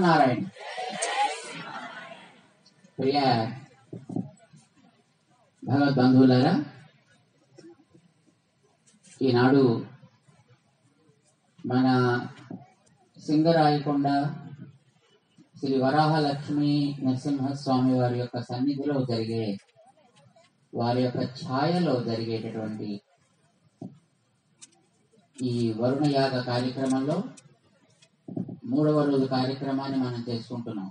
శ్రీమన్నారాయణ ప్రియ భగవద్ బంధువులారా ఈనాడు మన సింగరాయకొండ శ్రీ వరాహలక్ష్మి నరసింహస్వామి వారి యొక్క సన్నిధిలో జరిగే వారి యొక్క ఛాయలో జరిగేటటువంటి ఈ వరుణ యాగ కార్యక్రమంలో మూడవ రోజు కార్యక్రమాన్ని మనం చేసుకుంటున్నాం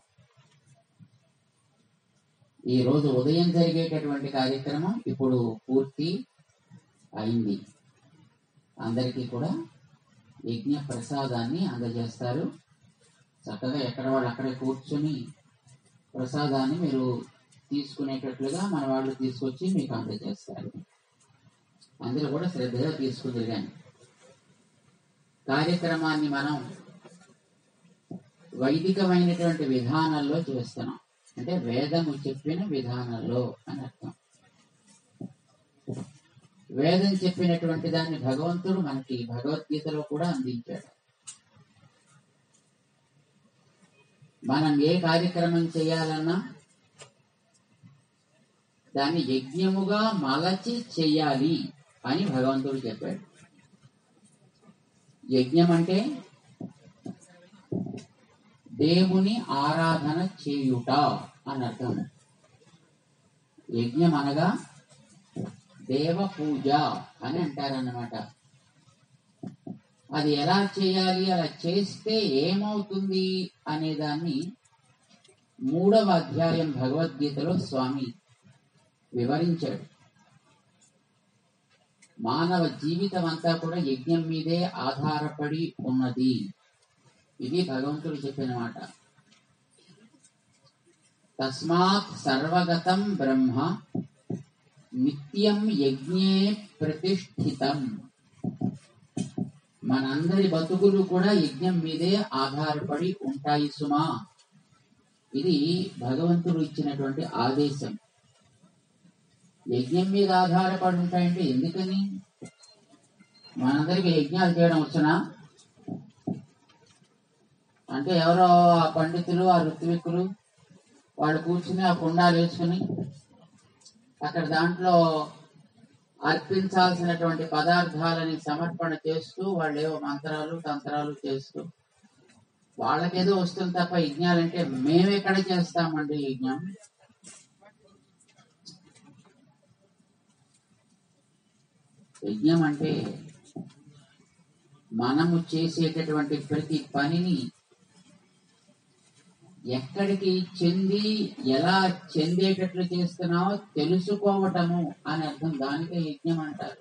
ఈ రోజు ఉదయం జరిగేటటువంటి కార్యక్రమం ఇప్పుడు పూర్తి అయింది అందరికీ కూడా యజ్ఞ ప్రసాదాన్ని అందజేస్తారు చక్కగా ఎక్కడ వాళ్ళు అక్కడే కూర్చొని ప్రసాదాన్ని మీరు తీసుకునేటట్లుగా మన వాళ్ళు తీసుకొచ్చి మీకు అందజేస్తారు అందరూ కూడా శ్రద్ధగా తీసుకుందరు కానీ కార్యక్రమాన్ని మనం వైదికమైనటువంటి విధానాల్లో చేస్తున్నాం అంటే వేదము చెప్పిన విధానంలో అని అర్థం వేదం చెప్పినటువంటి దాన్ని భగవంతుడు మనకి భగవద్గీతలో కూడా అందించాడు మనం ఏ కార్యక్రమం చేయాలన్నా దాన్ని యజ్ఞముగా మలచి చెయ్యాలి అని భగవంతుడు చెప్పాడు యజ్ఞం అంటే దేవుని ఆరాధన చేయుట అని అర్థం యజ్ఞం అనగా దేవ పూజ అని అంటారన్నమాట అది ఎలా చేయాలి అలా చేస్తే ఏమవుతుంది అనే దాన్ని మూడవ అధ్యాయం భగవద్గీతలో స్వామి వివరించాడు మానవ జీవితం అంతా కూడా యజ్ఞం మీదే ఆధారపడి ఉన్నది ఇది భగవంతుడు చెప్పిన మాట తస్మాత్ సర్వగతం బ్రహ్మ నిత్యం యజ్ఞే ప్రతిష్ఠితం మనందరి బతుకులు కూడా యజ్ఞం మీదే ఆధారపడి ఉంటాయి సుమా ఇది భగవంతుడు ఇచ్చినటువంటి ఆదేశం యజ్ఞం మీద ఆధారపడి ఉంటాయంటే ఎందుకని మనందరికి యజ్ఞాలు చేయడం వచ్చనా అంటే ఎవరో ఆ పండితులు ఆ ఋత్వికులు వాళ్ళు కూర్చుని ఆ కుండాలు వేసుకుని అక్కడ దాంట్లో అర్పించాల్సినటువంటి పదార్థాలని సమర్పణ చేస్తూ వాళ్ళు ఏవో మంత్రాలు తంత్రాలు చేస్తూ వాళ్ళకేదో వస్తుంది తప్ప యజ్ఞాలంటే మేమెక్కడ చేస్తామండి యజ్ఞం యజ్ఞం అంటే మనము చేసేటటువంటి ప్రతి పనిని ఎక్కడికి చెంది ఎలా చెందేటట్లు చేస్తున్నావో తెలుసుకోవటము అని అర్థం దానికే యజ్ఞం అంటారు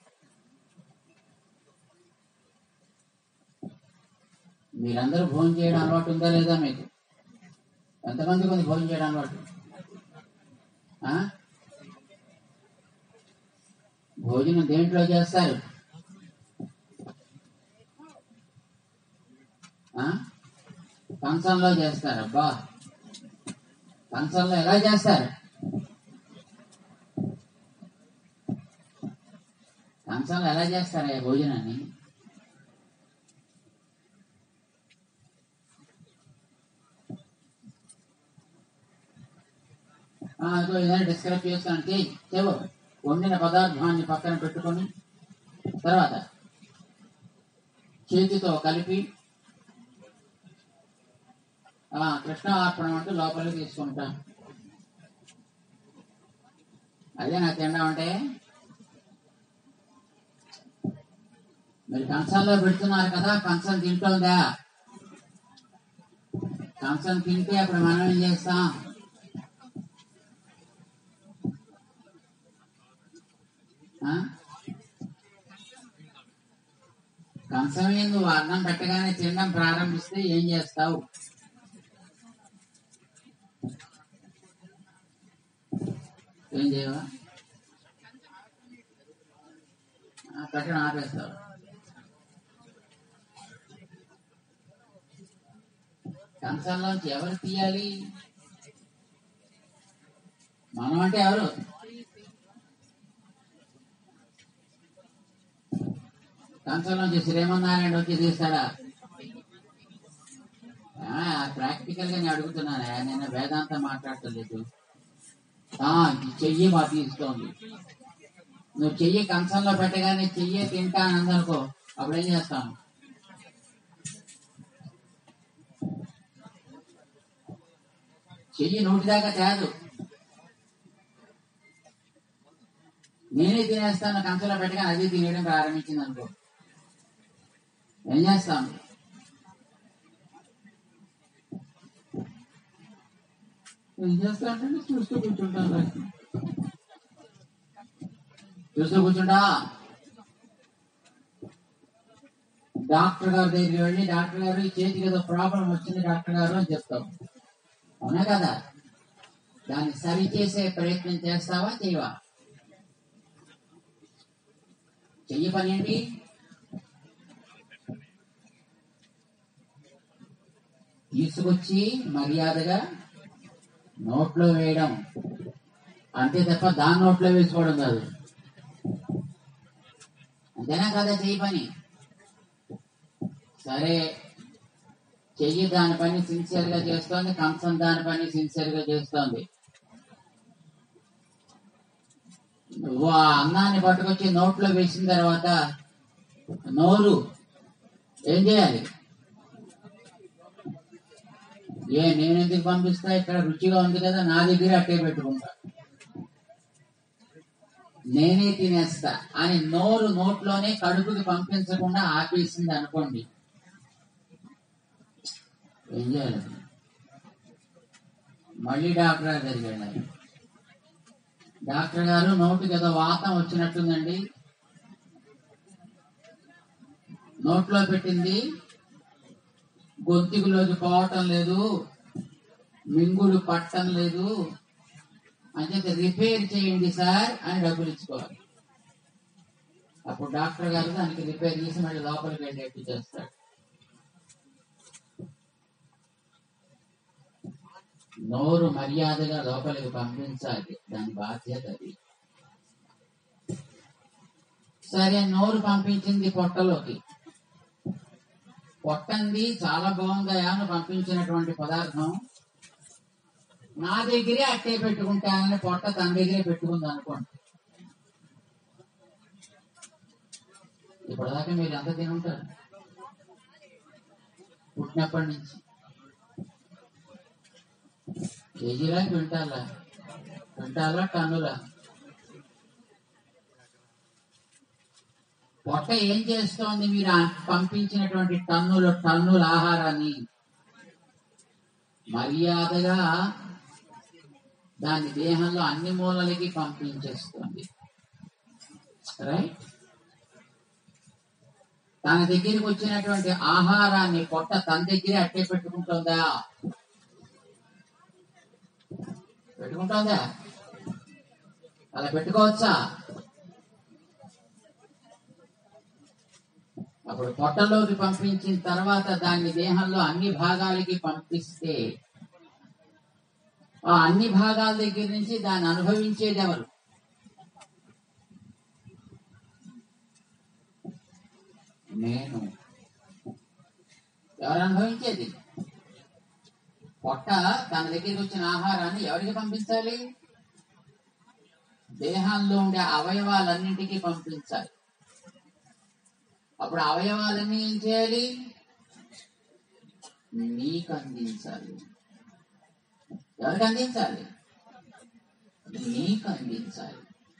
మీరందరూ భోజనం చేయడం అలవాటు ఉందా లేదా మీకు ఎంతమంది కొంది భోజనం చేయడం అలవాటు ఆ? భోజనం దేంట్లో చేస్తారు ఆ? కంచంలో చేస్తారు అబ్బా కంచంలో ఎలా చేస్తారు కంచంలో ఎలా చేస్తారు ఈ భోజనాన్ని ఆ, ఇదిగో ఏదైనా డిస్క్రైబ్ చేస్తాను చెయ్యి చెవు వండిన పదార్థాన్ని పక్కన పెట్టుకొని తర్వాత చేతితో కలిపి ఆ, కృష్ణ అర్పణం అంటూ లోపలికి తీసుకుంటాం అదే నా తినడం అంటే మీరు కంచంలో పెడుతున్నారు కదా కంచం తింటోందా కంచం తింటే అప్పుడు మనం ఏం చేస్తాం ఆ? కంచమే నువ్వు అన్నం పెట్టగానే తినడం ప్రారంభిస్తే ఏం చేస్తావు ఏం చేయవా ఆ, పెట్టడం ఆపేస్తావు కంచంలోంచి ఎవరు తీయాలి మనం అంటే ఎవరు కంచంలోంచి శ్రీమన్నారాయణ వచ్చి తీస్తాడా ప్రాక్టికల్ గా నేను అడుగుతున్నాను నేను వేదాంతం మాట్లాడతలేదు ఆ, ఈ చెయ్యి మా తీస్తోంది నువ్వు చెయ్యి కంచంలో పెట్టగానే చెయ్యి తింటాను అందనుకో అప్పుడు ఏం చేస్తాను చెయ్యి నోటి దాకా తేదు నేనే తినేస్తాను కంచంలో పెట్టగానే అది తినేయడం ప్రారంభించింది అనుకో ఏం చేస్తాను ఏం చేస్తానంటే చూస్తూ కూర్చుంటాను చూస్తూ కూర్చుంటా డాక్టర్ గారి దగ్గరికి వెళ్ళి డాక్టర్ గారు ఈ చేతికి ఏదో ప్రాబ్లం వచ్చింది డాక్టర్ గారు అని చెప్తాం అవునా కదా దాన్ని సరి చేసే ప్రయత్నం చేస్తావా చేయవా చెయ్యి పని ఏంటి తీసుకొచ్చి మర్యాదగా నోట్లో వేయడం అంతే తప్ప దాని నోట్లో వేసుకోవడం కాదు అంతేనా కదా చెయ్యి పని సరే చెయ్యి దాని పని సిన్సియర్ గా చేస్తోంది కంచం దాని పని సిన్సియర్ గా చేస్తోంది నువ్వు ఆ అన్నాన్ని పట్టుకొచ్చి నోట్లో వేసిన తర్వాత నోరు ఏం చేయాలి ఏ నేను ఎందుకు పంపిస్తా ఇక్కడ రుచిగా ఉంది కదా నా దగ్గర అట్టే పెట్టుకుంటా నేనే తినేస్తా అని నోరు నోట్లోనే కడుపుకి పంపించకుండా ఆపేసింది అనుకోండి ఏం చేయాలి మళ్ళీ డాక్టర్ గారి దగ్గరికి వెళ్ళాలి డాక్టర్ గారు నోటికి ఏదో వాతం వచ్చినట్టుందండి నోట్లో పెట్టింది గొంతుకులోకి పోవటం లేదు మింగుడు పట్టం లేదు అంచేత రిపేర్ చేయండి సార్ అని డబ్బులు ఇచ్చుకోవాలి అప్పుడు డాక్టర్ గారు దానికి రిపేర్ చేసి మళ్ళీ లోపలికి వెళ్ళేట్టు చేస్తాడు నోరు మర్యాదగా లోపలికి పంపించాలి దాని బాధ్యత అది సరే నోరు పంపించింది పొట్టలోకి పొట్టంది చాలా బాగుందయా అని పంపించినటువంటి పదార్థం నా దగ్గరే అట్టే పెట్టుకుంటానని పొట్ట తన దగ్గరే పెట్టుకుంది అనుకోండి ఇప్పటిదాకా మీరు ఎంత తినుంటారు పుట్టినప్పటి నుంచి కేజీలా క్వింటాలా క్వింటాలా టన్నులా పొట్ట ఏం చేస్తోంది మీరు ఆ పంపించినటువంటి టన్నుల టన్నుల ఆహారాన్ని మర్యాదగా దాని దేహంలో అన్ని మూలలకి పంపించేస్తుంది రైట్ తన దగ్గరికి వచ్చినటువంటి ఆహారాన్ని పొట్ట తన దగ్గరే అట్టే పెట్టుకుంటుందా పెట్టుకుంటుందా అలా పెట్టుకోవచ్చా అప్పుడు పొట్టలోకి పంపించిన తర్వాత దాన్ని దేహంలో అన్ని భాగాలకి పంపిస్తే ఆ అన్ని భాగాల దగ్గర నుంచి దాన్ని అనుభవించేది ఎవరు నేను ఎవరు అనుభవించేది పొట్ట తన దగ్గరికి వచ్చిన ఆహారాన్ని ఎవరికి పంపించాలి దేహంలో ఉండే అవయవాలన్నింటికి పంపించాలి అప్పుడు అవయవాలన్నీ ఏం చేయాలి నీకు అందించాలి ఎవరికి అందించాలి నీకు అందించాలి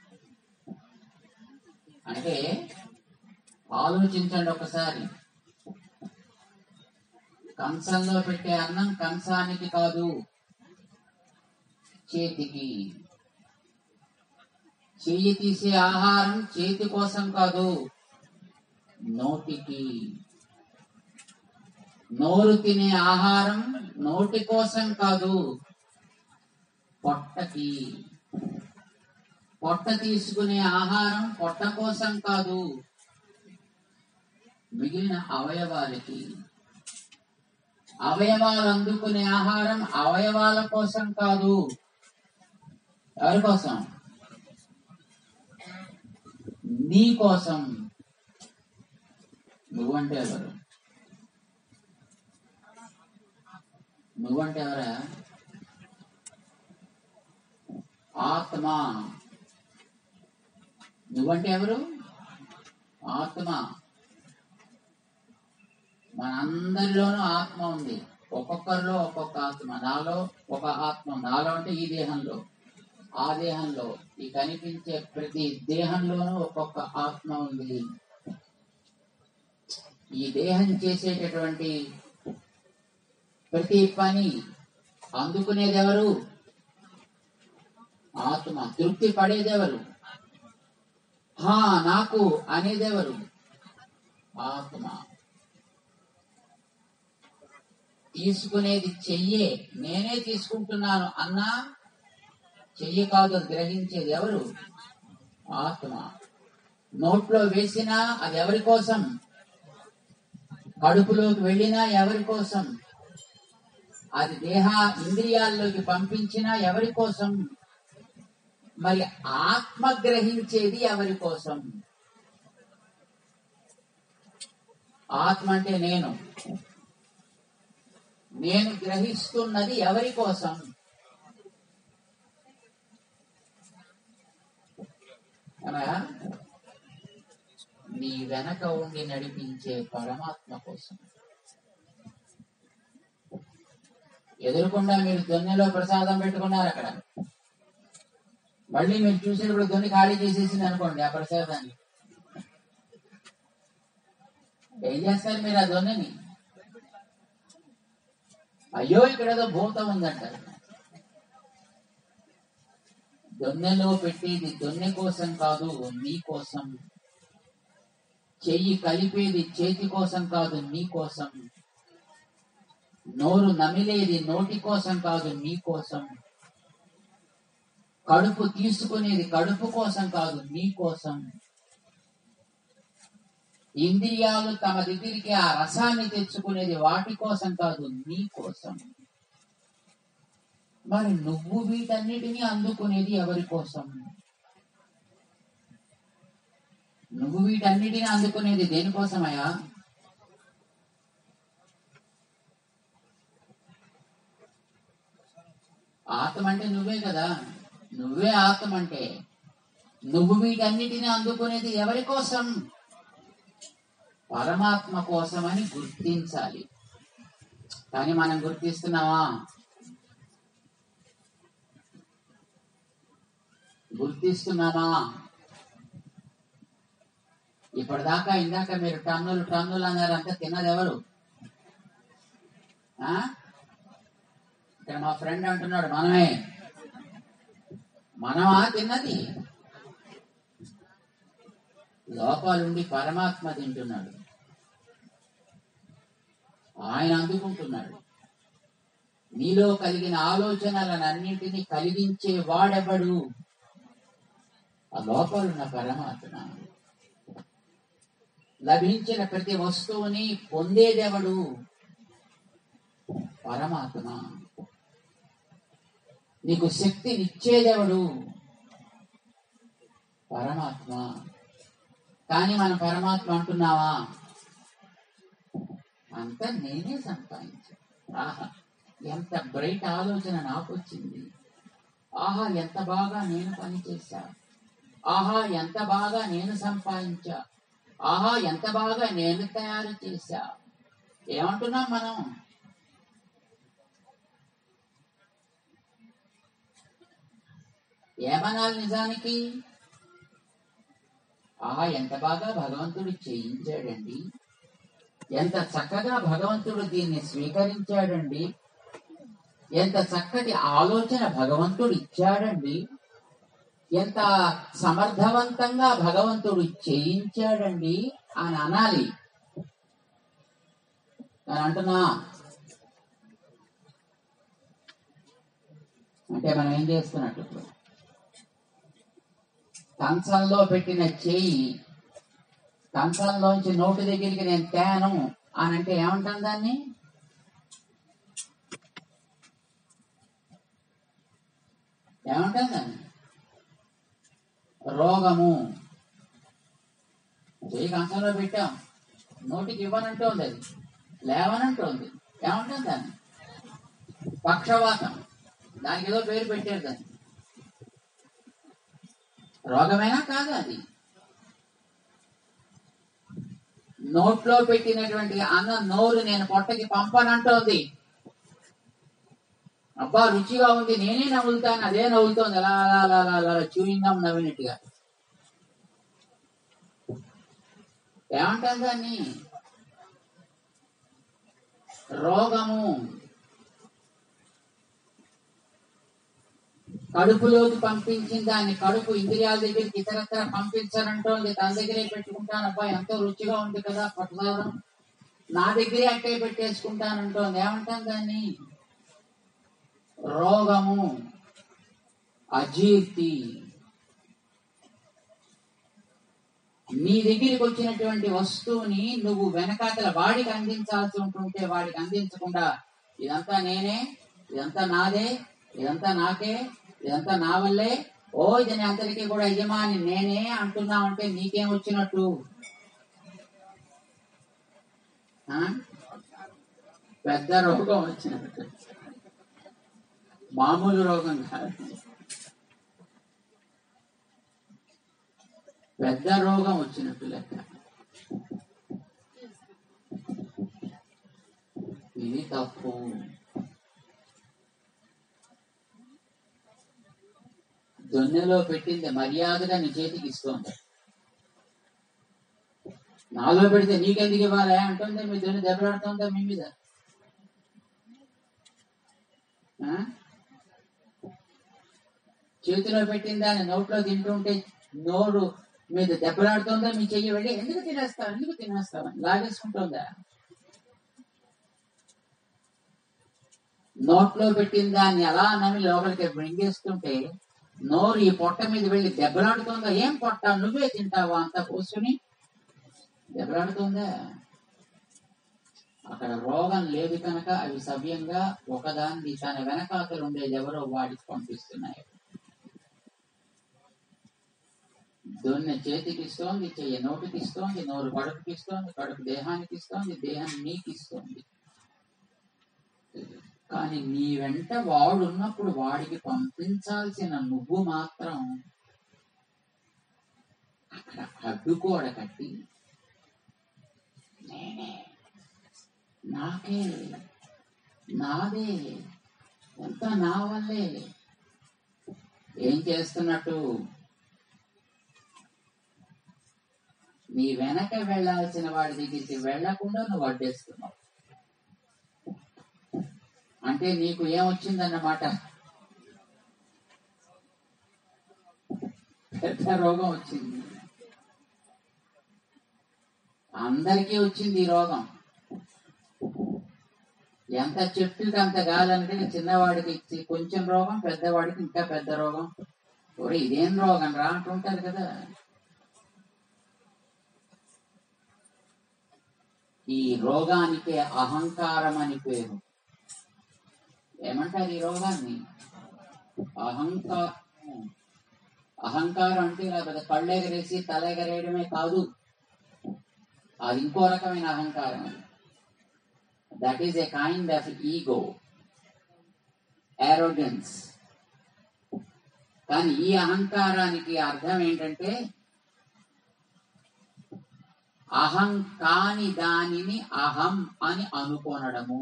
అంటే ఆలోచించండి ఒకసారి కంచంలో పెట్టే అన్నం కంచానికి కాదు చేతికి చెయ్యి తీసే ఆహారం చేతి కోసం కాదు నోటికి నోరు తినే ఆహారం నోటి కోసం కాదు పొట్టకి పొట్ట తీసుకునే ఆహారం పొట్ట కోసం కాదు మిగిలిన అవయవాలకి అవయవాలు అందుకునే ఆహారం అవయవాల కోసం కాదు ఎవరి కోసం నీ కోసం నువ్వంటే ఎవరు నువ్వంటే ఎవరా ఆత్మ నువ్వంటే ఎవరు ఆత్మ మనందరిలోనూ ఆత్మ ఉంది ఒక్కొక్కరిలో ఒక్కొక్క ఆత్మ నాలో ఒక ఆత్మ నాలో అంటే ఈ దేహంలో ఆ దేహంలో ఈ కనిపించే ప్రతి దేహంలోనూ ఒక్కొక్క ఆత్మ ఉంది ఈ దేహం చేసేటటువంటి ప్రతి పని అందుకునేది ఎవరు ఆత్మ తృప్తి పడేదెవరు హా నాకు అనేదెవరు ఆత్మ తీసుకునేది చెయ్యే నేనే తీసుకుంటున్నాను అన్నా చెయ్యి కాదు అది గ్రహించేది ఎవరు ఆత్మ నోట్లో వేసినా అది ఎవరి కోసం కడుపులోకి వెళ్ళినా ఎవరి కోసం అది దేహ ఇంద్రియాల్లోకి పంపించినా ఎవరి కోసం మరి ఆత్మ గ్రహించేది ఎవరి కోసం ఆత్మ అంటే నేను నేను గ్రహిస్తున్నది ఎవరి కోసం ఏమయ్యా? నీ వెనక ఉండి నడిపించే పరమాత్మ కోసం ఎదురుకుండా మీరు దొన్నెలో ప్రసాదం పెట్టుకున్నారు అక్కడ మళ్ళీ మీరు చూసినప్పుడు దొన్ని ఖాళీ చేసేసింది అనుకోండి ఆ ప్రసాదాన్ని ఏం చేస్తారు మీరు ఆ దొన్నెని అయ్యో ఇక్కడ ఏదో భూతం ఉందంటారు దొన్నెలో పెట్టేది దొన్నె కోసం కాదు నీ కోసం చెయ్యి కలిపేది చేతి కోసం కాదు నీ కోసం నోరు నమిలేది నోటి కోసం కాదు నీ కోసం కడుపు తీసుకునేది కడుపు కోసం కాదు నీ కోసం ఇంద్రియాలు తమ దగ్గరికి ఆ రసాన్ని తెచ్చుకునేది వాటి కోసం కాదు నీ కోసం మరి నువ్వు వీటన్నిటినీ అందుకునేది ఎవరి కోసం నువ్వు వీటన్నిటిని అందుకునేది దేనికోసమయ్యా ఆత్మ అంటే నువ్వే కదా నువ్వే ఆత్మ అంటే నువ్వు వీటన్నిటిని అందుకునేది ఎవరి కోసం పరమాత్మ కోసమని గుర్తించాలి కానీ మనం గుర్తిస్తున్నావా గుర్తిస్తున్నామా ఇప్పటిదాకా ఇందాక మీరు టన్నులు టన్నులు అన్నారు అంతా తిన్నది ఎవరు ఆ? ఇక్కడ మా ఫ్రెండ్ అంటున్నాడు మనమే మనమా తిన్నది లోపాలుండి పరమాత్మ తింటున్నాడు ఆయన అందుకుంటున్నాడు నీలో కలిగిన ఆలోచనలనన్నింటినీ కలిగించే వాడెవడు ఆ లోపలున్న పరమాత్మ లభించిన ప్రతి వస్తువుని పొందేదెవడు పరమాత్మ నీకు శక్తినిచ్చేదెవడు పరమాత్మ కానీ మనం పరమాత్మ అంటున్నావా అంత నేనే సంపాదించాను ఆహా ఎంత బ్రైట్ ఆలోచన నాకు వచ్చింది ఆహా ఎంత బాగా నేను పనిచేశా ఆహా ఎంత బాగా నేను సంపాదించా ఆహా ఎంత బాగా నేను తయారు చేశా ఏమంటున్నాం మనం ఏమనాలి నిజానికి ఆహా ఎంత బాగా భగవంతుడు చేయించాడండి ఎంత చక్కగా భగవంతుడు దీన్ని స్వీకరించాడండి ఎంత చక్కటి ఆలోచన భగవంతుడు ఇచ్చాడండి ఎంత సమర్థవంతంగా భగవంతుడు చేయించాడండి అని అనాలి నేను అంటున్నా అంటే మనం ఏం చేస్తున్నట్టు ఇప్పుడు కంచంలో పెట్టిన చేయి కంచంలోంచి నోటి దగ్గరికి నేను తేను అని అంటే ఏమంటాను దాన్ని ఏమంటాను దాన్ని రోగము చేయి కంచంలో పెట్టాం నోటికి ఇవ్వనంటోంది అది లేవనంటోంది ఏమంటాం దాన్ని పక్షవాతం దానికి ఏదో పేరు పెట్టారు దాన్ని రోగమేనా కాదు అది నోట్లో పెట్టినటువంటి అన్నం నోరు నేను పొట్టకి పంపనంటోంది అబ్బా రుచిగా ఉంది నేనే నవ్వులుతాను అదే నవ్వుతోంది అలా అలా అలా అలా అలా చూయిందాం నవ్వినట్టుగా ఏమంటారు దాన్ని రోగము కడుపులోకి పంపించిన దాన్ని కడుపు ఇంద్రియాల దగ్గరికి ఇతరత్ర పంపించారంటోంది తన దగ్గరే పెట్టుకుంటాను అబ్బాయి ఎంతో రుచిగా ఉంది కదా పట్టుదారం నా దగ్గరే అట్టే పెట్టేసుకుంటానంటోంది ఏమంటాను దాన్ని రోగము అజీర్తి నీ దగ్గరికి వచ్చినటువంటి వస్తువుని నువ్వు వెనకాతల వాడికి అందించాల్సి ఉంటుంటే వాడికి అందించకుండా ఇదంతా నేనే ఇదంతా నాదే ఇదంతా నాకే ఇదంతా నా వల్లే ఓ ఇది అంతటికీ కూడా యజమాని నేనే అంటున్నా అంటే నీకేం వచ్చినట్టు ఆ? పెద్ద రోగం వచ్చినట్టు మామూలు రోగం కాదు పెద్ద రోగం వచ్చినట్టు లెక్క ఇది తప్పు దొన్నెలో పెట్టింది మర్యాదగా నీ చేతికి ఇస్తోంది నాలో పెడితే నీకెందుకు ఇవ్వాలి అంటుంది మీ దొన్ని దెబ్బలాడుతుందా మీ మీద ఆ? చేతిలో పెట్టిన దాన్ని నోట్లో తింటుంటే నోరు మీద దెబ్బలాడుతుందా మీ చెయ్యి వెళ్ళి ఎందుకు తినేస్తావు ఎందుకు తినేస్తావు అని లాగేసుకుంటుందా నోట్లో పెట్టిన దాన్ని అలా నమ్మి లోపలికి మింగేస్తుంటే నోరు ఈ పొట్ట మీద వెళ్ళి దెబ్బలాడుతుందా ఏం పొట్ట నువ్వే తింటావా అంత కూర్చుని దెబ్బలాడుతుందా అక్కడ రోగం లేదు కనుక అవి సవ్యంగా ఒకదాన్ని తన వెనకాతలు ఉండేది ఎవరో వాడికి పంపిస్తున్నాయి దొన్నె చేతికి ఇస్తోంది చెయ్యి నోటికి ఇస్తోంది నోరు కడుపుకి ఇస్తోంది కడుపు దేహానికి ఇస్తోంది దేహం నీకు ఇస్తోంది కానీ నీ వెంట వాడు ఉన్నప్పుడు వాడికి పంపించాల్సిన నువ్వు మాత్రం అక్కడ అడ్డుకోడ కట్టి నేనే నాకే నాదే ఎంత నా వల్లే ఏం చేస్తున్నట్టు నీ వెనక వెళ్ళాల్సిన వాడి దగ్గరికి వెళ్లకుండా నువ్వు అడ్డేస్తున్నావు అంటే నీకు ఏమొచ్చిందన్నమాట పెద్ద రోగం వచ్చింది అందరికీ వచ్చింది ఈ రోగం ఎంత చెట్టుకి అంత కాదంటే చిన్నవాడికి ఇచ్చి కొంచెం రోగం పెద్దవాడికి ఇంకా పెద్ద రోగం ఒరే ఇదేం రోగం రా అంటుంటారు కదా ఈ రోగానికి అహంకారం అని పేరు ఏమంటారు ఈ రోగాన్ని అహంకారం అహంకారం అంటే ఇలా పెద్ద కళ్ళు ఎగరేసి తల ఎగరేయడమే కాదు అది ఇంకో రకమైన అహంకారం అది that is a kind of ego arrogance కానీ ఈ అహంకారానికి అర్థం ఏంటంటే అహం కాని దానిని అహం అని అనుకోనడము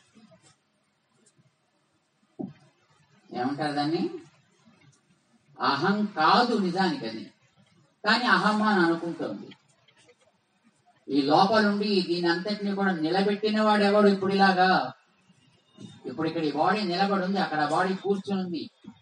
ఏమంటారు దాన్ని అహం కాదు నిజానికి అది కానీ అహం అని అనుకుంటోంది ఈ లోపలుండి దీని అంతటిని కూడా నిలబెట్టిన వాడు ఎవడు ఇప్పుడు ఇలాగా ఇప్పుడు ఇక్కడ ఈ బాడీ నిలబడి ఉంది అక్కడ బాడీ కూర్చుని ఉంది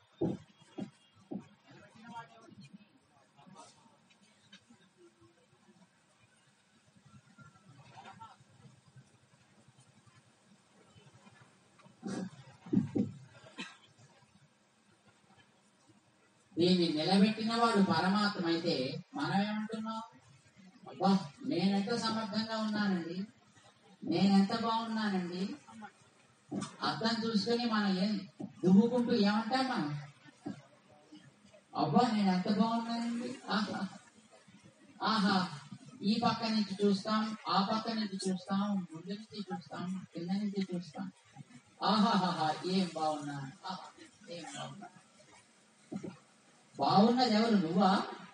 దీన్ని నిలబెట్టిన వాడు పరమాత్మ అయితే మనం ఏమంటున్నాం అబ్బా నేనెంత సమర్థంగా ఉన్నానండి నేనెంత బాగున్నానండి అర్థం చూసుకొని మనం ఏం దువ్వుకుంటూ ఏమంటాం మనం అబ్బా నేను ఎంత బాగున్నానండి ఆహా ఆహా ఈ పక్క నుంచి చూస్తాం ఆ పక్క నుంచి చూస్తాం ముందు నుంచి చూస్తాం కింద నుంచి చూస్తాం ఆహాహాహా ఏం బాగున్నా ఆహా, ఏం బాగున్నా బాగున్నది ఎవరు నువ్వా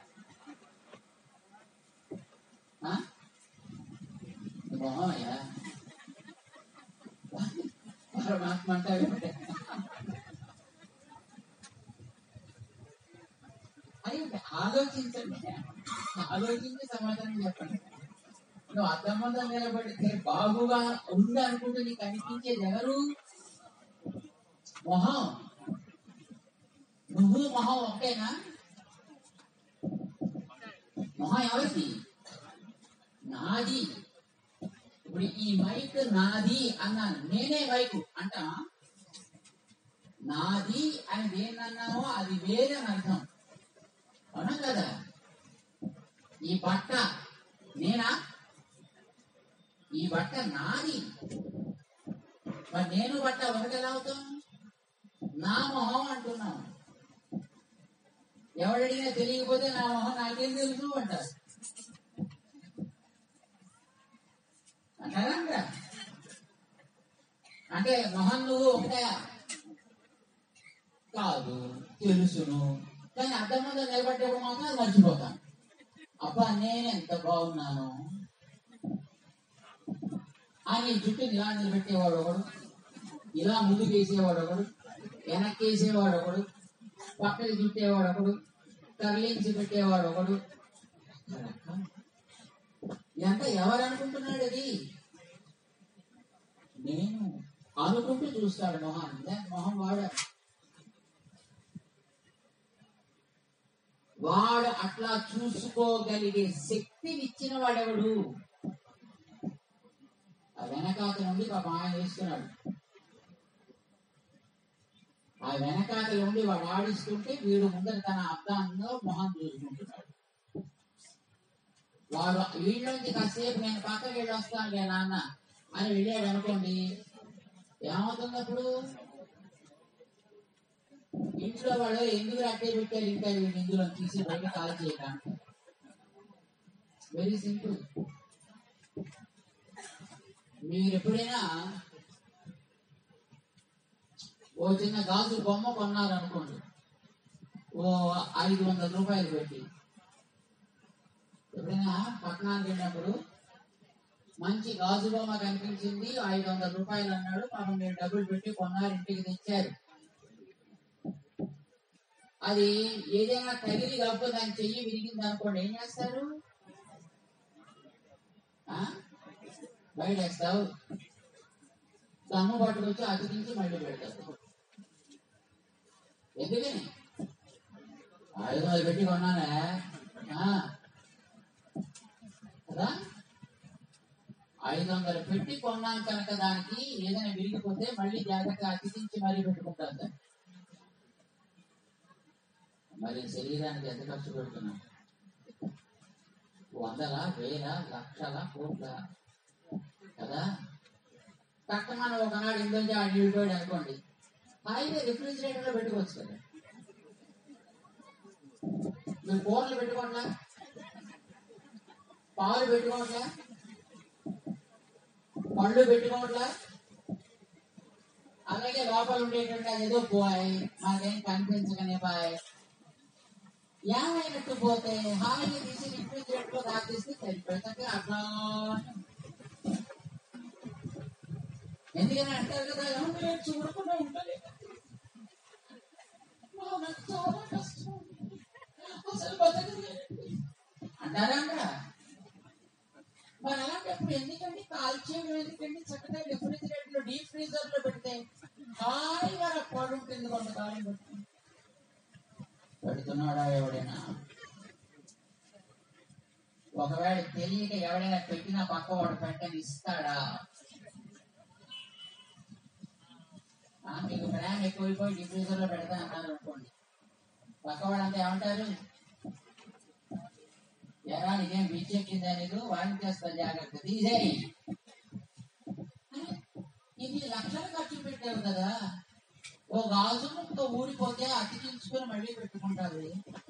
ఆ? నీ మొహమయ్యా పరమాత్మ అంటావేమిటి? అయ్యి ఆలోచించండి ఆలోచించి సమాధానం చెప్పండి నువ్వు అద్దం ముందు నిలబడితే బాగుగా ఉంది అనుకుంటే నీకు అనిపించేది ఎవరు మొహం నువ్వు మొహం ఒకేనా మొహం ఎవరిది నాది ఇప్పుడు ఈ మైక్ నాది అన్నాను నేనే మైకు అంటా నాది అని దేన్నన్నామో అది వేరే అని అర్థం అవునా కదా ఈ బట్ట నేనా ఈ బట్ట నాది మరి నేను బట్ట ఒకటి ఎలా అవుతాం నా మొహం అంటున్నాను ఎవడడిగినా తెలియకపోతే నా మొహం నాకేం తెలుసు అంటారు అంటారా అంటారా? అంటే మొహం నువ్వు ఒకటే కాదు తెలుసును కానీ అర్థం ముందు నిలబడ్డప్పుడు మాత్రం అది మర్చిపోతాను అబ్బా నేను ఎంత బాగున్నాను అని జుట్టుని ఇలా నిలబెట్టేవాడు ఒకడు ఇలా ముందుకు వేసేవాడు ఒకడు వెనక్కి వేసేవాడు ఒకడు పక్కకి చుట్టేవాడు ఒకడు కర్లించి పెట్టేవాడు ఒకడు ఎంత ఎవరు అనుకుంటున్నాడు అది నేను అనుకుంటూ చూస్తాడు మొహం దాని మొహం వాడు వాడు అట్లా చూసుకోగలిగే శక్తిని ఇచ్చిన వాడెవడు ఆ వెనకాత నుండి పాప ఆయన వేస్తున్నాడు ఆ వెనకాత నుండి వాడు ఆడిస్తుంటే వీడు ముందర తన అర్థంలో మొహం చూసుకుంటున్నాడు వాడు వీళ్ళలోంచి కాసేపు నేను పక్కకి వెళ్ళి వస్తానులే నాన్న అని వెళ్ళాడు అనుకోండి ఏమవుతుంది అప్పుడు ఇంట్లో వాళ్ళు ఎందుకు అట్టే పెట్టారు ఇంకా వీడిని ఇందులో తీసి బయట కాల్ చేయడానికి వెరీ సింపుల్ మీరు ఎప్పుడైనా ఓ చిన్న గాజు బొమ్మ కొన్నారు అనుకోండి ఓ ఐదు వందల రూపాయలు పెట్టి ఎప్పుడైనా పట్టణానికి వెళ్ళినప్పుడు మంచి గాజు బొమ్మ కనిపించింది ఐదు వందల రూపాయలు అన్నాడు పాపం మీరు డబ్బులు పెట్టి కొన్నారు ఇంటికి తెచ్చారు అది ఏదైనా తగిలి కాకపోతే దాని చెయ్యి విరిగింది అనుకోండి ఏం చేస్తారు ఆ? బయటేస్తావు దమ్ము పట్టుకొచ్చి అతికించి మళ్ళీ పెడతావు ఎందుకని ఐదు వందలు పెట్టి కొన్నానే ఆ. కదా ఐదు వందలు పెట్టి కొన్నాం కనుక దానికి ఏదైనా విరిగిపోతే మళ్ళీ జాగ్రత్తగా అతికించి మరీ పెట్టుకుంటారు దాన్ని. మరి శరీరానికి ఎంత ఖర్చు పెడుతున్నాం వందల వేల లక్షల కోట్ల కదా పక్క మనం ఒకనాడు ఇందులో ఆడి వెళ్ళిపోయాడు అనుకోండి హాయిగా రిఫ్రిజిరేటర్ లో పెట్టుకోవచ్చు కదా మీరు కూరలు పెట్టుకోవట్లా పాలు పెట్టుకోవట్లా పళ్ళు పెట్టుకోవట్లా అలాగే లోపల ఉండేటువంటి అది ఏదో పోయి మాకేం కనిపించకనే పోయి ఏమైనట్టు పోతే హాయిగా తీసి రిఫ్రిజిరేటర్ లో దాచేస్తే సరిపోతుంది అట్లా ఎందుకని అంటారు కదా ఏమన్నా నేను చూడకుండా ఉండలేక నాకు చాలా కష్టం అసలు బతకలేనండి అంటారా అంటారా మరి అలాంటప్పుడు ఎందుకండి కాల్చేయడం ఎందుకండి చక్కగా రిఫ్రిజిరేటర్ లో డీప్ ఫ్రీజర్ లో పెడితే హాయిగా పడు ఉంటుంది కొంతకాలం పెట్టి పెడుతున్నాడా ఎవడైనా ఒకవేళ తెలియక ఎవడైనా పెట్టినా పక్క వాడు పెట్టని ఇస్తాడా ఆ, మీకు ప్రేమ ఎక్కువైపోయి డిఫ్యూజర్ లో పెడతా అన్నారు అనుకోండి పక్క వాళ్ళంతా ఏమంటారు ఎరా నీకేం బిచ్చెక్కిందా నీకు వాయించేస్తా జాగ్రత్త తీసేయి అరే, ఇది లక్షలు ఖర్చు పెట్టావు కదా ఓ గాజు ముక్క ఊడిపోతే అతికించుకొని మళ్ళీ పెట్టుకుంటారు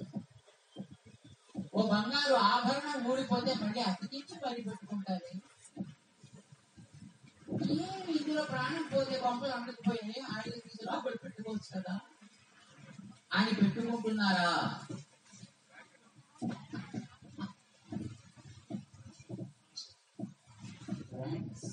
ఓ బంగారు ఆభరణం ఊడిపోతే మళ్ళీ అతికించి మళ్ళీ పెట్టుకుంటారు ఏమి ఇందులో ప్రాణం పోతే బొమ్మలు అందకపోయి ఆయన తీసి లోపల పెట్టుకోవచ్చు కదా అని పెట్టుకుంటున్నారా Friends,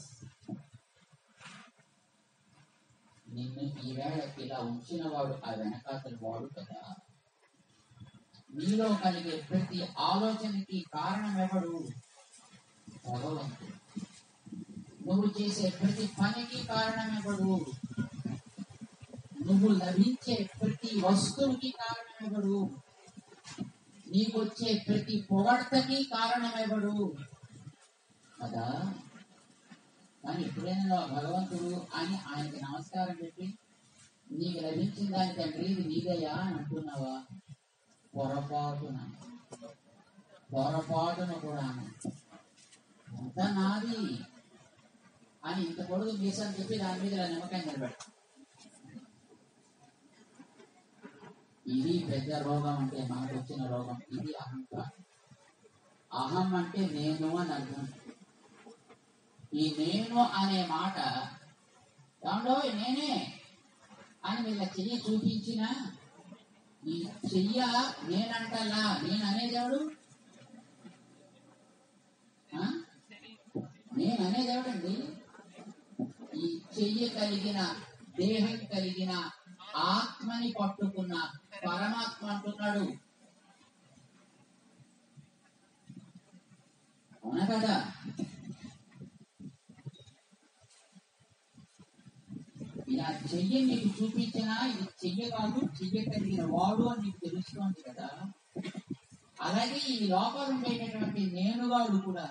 నిన్ను ఈవేళ ఇలా ఉంచిన వాడు ఆ వెనకాతలు వాడు కదా నీలో కలిగే ప్రతి ఆలోచనకి కారణం ఎవడు భగవంతుడు నువ్వు చేసే ప్రతి పనికి కారణం ఎవడు నువ్వు లభించే ప్రతి వస్తువుకి కారణం ఎవడు నీకొచ్చే ప్రతి పొగడ్తకి కారణం ఎవడు కదా కానీ ఎప్పుడైనా నువ్వు ఆ భగవంతుడు అని ఆయనకి నమస్కారం పెట్టి నీకు లభించిన దాని తండ్రి ఇది నీదయ్యా అని అంటున్నావా పొరపాటున పొరపాటున కూడా అంత నాది అని ఇంత పొడుగు మీసాన్ని చెప్పి దాని మీద ఇలా నిమ్మకాయ నిలబెట్ట ఇది పెద్ద రోగం అంటే మనకు వచ్చిన రోగం ఇది అహంకారం అహం అంటే నేను అని అర్థం ఈ నేను అనే మాట దాంట్లో నేనే అని వీళ్ళ చెయ్యి చూపించిన ఈ చెయ్య నేనంటలా నేను అనేదేవుడు ఆ? నేను అనేదేవుడండి ఈ చెయ్యి కలిగిన దేహం కలిగిన ఆత్మని పట్టుకున్న పరమాత్మ అంటున్నాడు అవునా కదా ఇలా చెయ్యి నీకు చూపించినా ఇది చెయ్య కాదు చెయ్య కలిగిన వాడు అని నీకు తెలుస్తోంది కదా అలాగే ఈ లోపల ఉండేటటువంటి నేనువాడు కూడా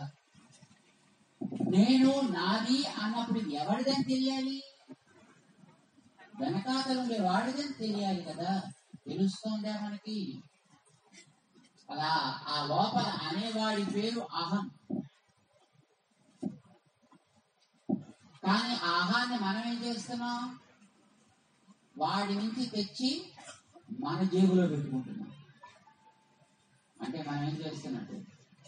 నేను నాది అన్నప్పుడు ఎవరిదని తెలియాలి వెనకాతలు ఉండే వాడిదని తెలియాలి కదా తెలుస్తోందా మనకి అలా ఆ లోపల అనేవాడి పేరు అహం కానీ ఆ ఆహాన్ని మనం ఏం చేస్తున్నాం వాడి నుంచి తెచ్చి మన జేబులో పెట్టుకుంటున్నాం అంటే మనం ఏం చేస్తున్నట్టు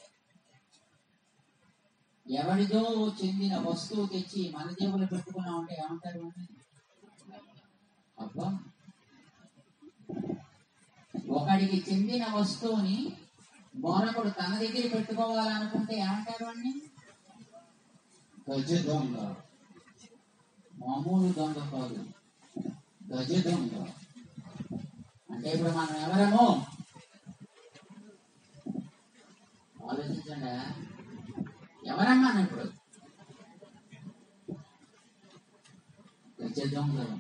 ఎవరిదో చెందిన వస్తువు తెచ్చి మన జేబులో పెట్టుకున్నాం అంటే ఏమంటారు అని అబ్బా ఒకడికి చెందిన వస్తువుని మరొకడు తన దగ్గర పెట్టుకోవాలనుకుంటే ఏమంటారు అని గజ దొంగ మామూలు దొంగ కాదు గజ దొంగ అంటే ఇప్పుడు మనం ఎవరము ఆలోచించండి ఎవరమ్మా ఇప్పుడు గజ దొంగలు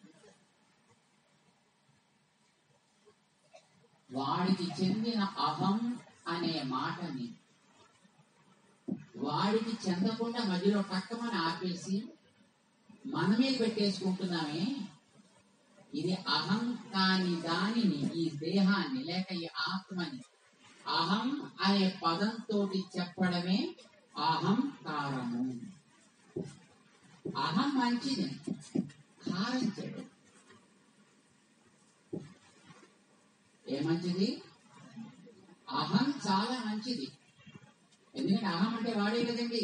వాడికి చెందిన అహం అనే మాటని వాడికి చెందకుండా మధ్యలో టక్కమని ఆపేసి మనమే పెట్టేసుకుంటున్నామే ఇది అహం కాని దానిని ఈ దేహాన్ని లేక ఈ ఆత్మని అహం అనే పదంతో చెప్పడమే అహంకారము అహం మంచిది కారం చెడు ఏ మంచిది అహం చాలా మంచిది ఎందుకంటే అహం అంటే వాడే కదండి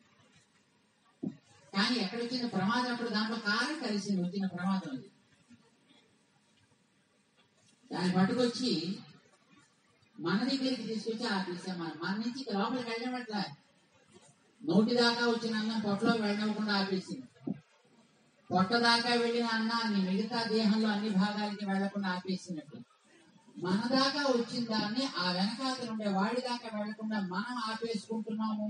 కానీ ఎక్కడ వచ్చిన ప్రమాదం అప్పుడు దాంట్లో కారం కలిసింది వచ్చిన ప్రమాదం అది దాన్ని పట్టుకొచ్చి మన దగ్గరికి తీసుకొచ్చి ఆపేసాం మనం మన నుంచి ఇక లోపలికి వెళ్ళమట్లా నోటి దాకా వచ్చిన అన్నం పొట్టలోకి వెళ్ళకుండా ఆపేసింది పొట్ట దాకా వెళ్ళిన అన్నాన్ని మిగతా దేహంలో అన్ని భాగాలకి వెళ్లకుండా ఆపేసినట్టు మన దాకా వచ్చిన దాన్ని ఆ వెనకాతలు ఉండే వాడి దాకా వెళ్లకుండా మనం ఆపేసుకుంటున్నాము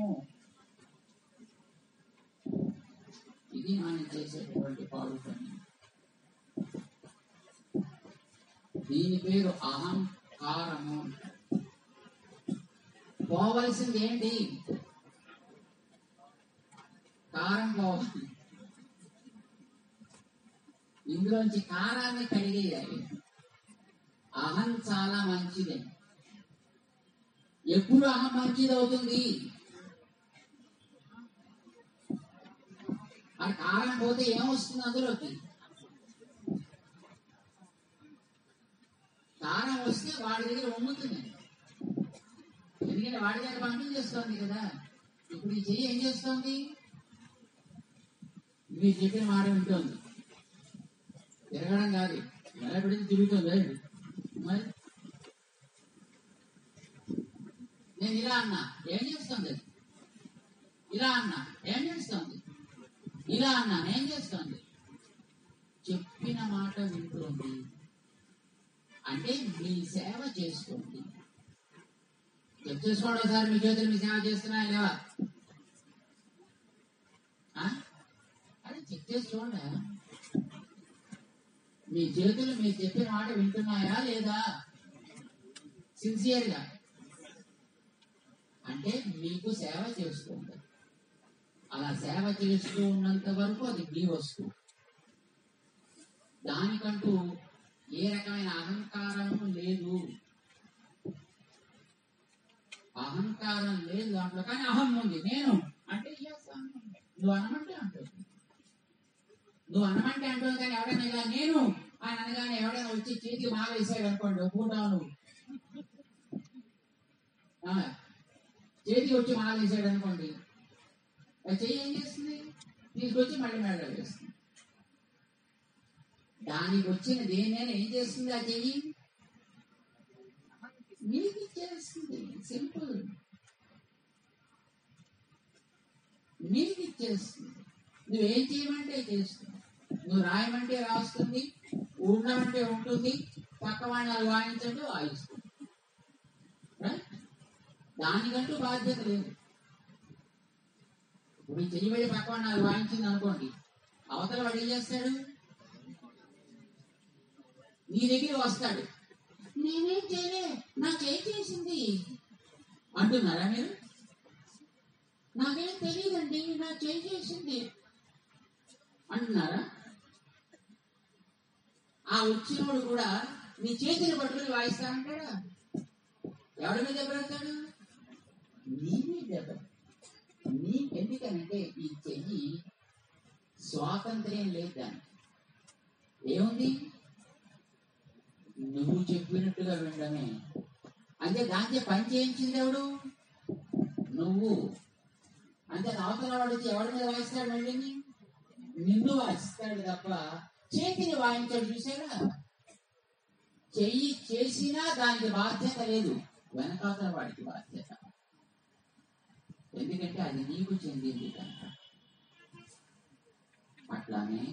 ఇది మనం చేసేటటువంటి పాడు పని దీని పేరు అహంకారము పోవలసింది ఏంటి కారం పోవాలి ఇందులోంచి కారాన్ని కడిగేయాలి అహం చాలా మంచిది ఎప్పుడు అహం మంచిది అవుతుంది అది కారం పోతే ఏమొస్తుంది అందులోకి కారం వస్తే వాడి దగ్గర వంగుతుంది ఎందుకంటే వాడి దగ్గర పంపిణీ చేస్తోంది కదా ఇప్పుడు ఈ చెయ్యి ఏం చేస్తోంది మీరు చెప్పిన మాట వింటోంది తిరగడం కాదు నిలబడింది తిరుగుతుంది అది. మరి నేను ఇలా అన్నా ఏం చేస్తుంది అది? ఇలా అన్నా ఏం చేస్తుంది ఇలా అన్నా ఏం చేస్తుంది చెప్పిన మాట వింటుంది అంటే మీ సేవ చేసుకోండి చెక్ చేసుకోండి ఒకసారి మీ చేతులు మీ సేవ చేస్తున్నాయా లేవా ఆ? అదే చెక్ చేసి చూడండి మీ చేతులు మీరు చెప్పిన మాట వింటున్నాయా లేదా సిన్సియర్ గా అంటే మీకు సేవ చేస్తుంది అలా సేవ చేస్తూ ఉన్నంత వరకు అది మీ వస్తువు దానికంటూ ఏ రకమైన అహంకారము లేదు అహంకారం లేదు దాంట్లో కానీ అహం ఉంది నేను అంటే yes, అహం. నువ్వు అనమంటే అంటుంది నువ్వు అనమంటే అంటుంది కానీ ఎవడైనా ఇలా నేను ఆయన అనగానే ఎవడైనా వచ్చి చేతికి మాల వేసాడు అనుకోండి ఒప్పుకుంటావు నువ్వు ఆ, చేతికి వచ్చి మాల వేసాడు అనుకోండి ఆ చెయ్యి ఏం చేస్తుంది తీసుకొచ్చి మళ్ళీ మెడలో వేస్తుంది దానికి వచ్చిన దేనైనా ఏం చేస్తుంది ఆ చెయ్యి నీకు ఇచ్చేస్తుంది సింపుల్ నీకు ఇచ్చేస్తుంది నువ్వేం చేయమంటే చేస్తుంది నువ్వు రాయమంటే రాస్తుంది ఉండమంటే ఉంటుంది పక్క వాళ్ళని వాయించంటే వాయిస్తుంది Right? దానికంటూ బాధ్యత లేదు ఇప్పుడు చెయ్యి వెళ్ళి పక్క వాళ్ళని వాయించింది అనుకోండి అవతల వాడు ఏం చేస్తాడు నీ దగ్గర వస్తాడు నేనేం చేయలే నా చేయి చేసింది అంటున్నారా మీరు నాకేం తెలియదండి నా చేయి చేసింది అంటున్నారా ఆ వచ్చినోడు కూడా నీ చేతిని పట్టుకుని వాయిస్తానంటాడా ఎవడి మీద దెబ్బతాడు నీ మీద దెబ్బ నీ ఎందుకనంటే ఈ చెయ్యి స్వాతంత్ర్యం లేదు దానికి ఏముంది నువ్వు చెప్పినట్టుగా వినడమే అంటే దాంతో పని చేయించింది ఎవడు నువ్వు అంటే అవతల వాడు వచ్చి ఎవడి మీద వాయిస్తాడు మళ్ళీ నిన్ను వాయిస్తాడు తప్ప చేతిని వాయించాడు చూసారా చెయ్యి చేసినా దానికి బాధ్యత లేదు వెనకాతల వాడికి బాధ్యత ఎందుకంటే అది నీకు చెందింది కనుక అట్లానే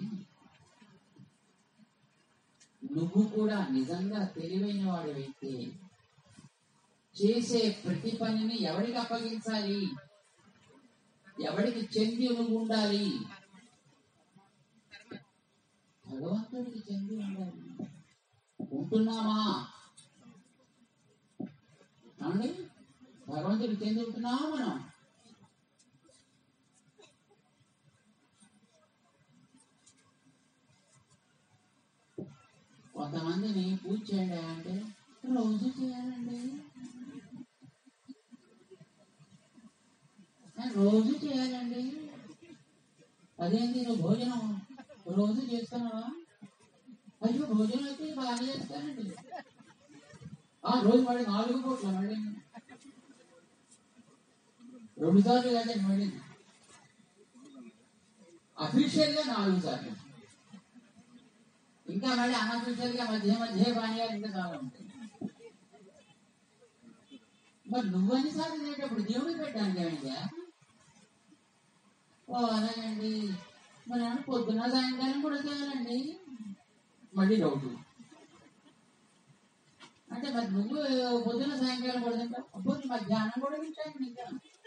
నువ్వు కూడా నిజంగా తెలివైన వాడివైతే చేసే ప్రతి పనిని ఎవరికి అప్పగించాలి ఎవరికి చెంది నువ్వు ఉండాలి భగవంతుడికి చెంది ఉండాలి ఉంటున్నామా అవునండి భగవంతుడికి చెంది ఉంటున్నామా మనం కొంతమందిని పూజ చేయండి అంటే రోజు చేయాలండి ఆ, రోజు చేయాలండి అదేంటి నువ్వు భోజనం రోజు చేస్తున్నావా అయ్యో భోజనం అయితే బాగా చేస్తానండి ఆ రోజు మళ్ళీ నాలుగు పూట్ల మళ్ళీ రెండు సార్లు కాదండి మళ్ళీ అఫీషియల్ గా నాలుగు సార్లు ఇంకా మళ్ళీ అనఫీషియల్ గా మధ్య మధ్య పానీయాలు ఇంకా చాలా ఉంటాయి మరి నువ్వు అన్నిసార్లు తినేటప్పుడు దేవుడికి పెట్టడానికి ఏమైందా ఓ అలాగండి మరి ఏమన్నా పొద్దున సాయంకాలం కూడా చేయాలండి మళ్ళీ డౌట్ అంటే మరి నువ్వు పొద్దున సాయంకాలం కూడా తింటావు అప్పుడు నీ మధ్యాహ్నం కూడా తింటాను ఇంకా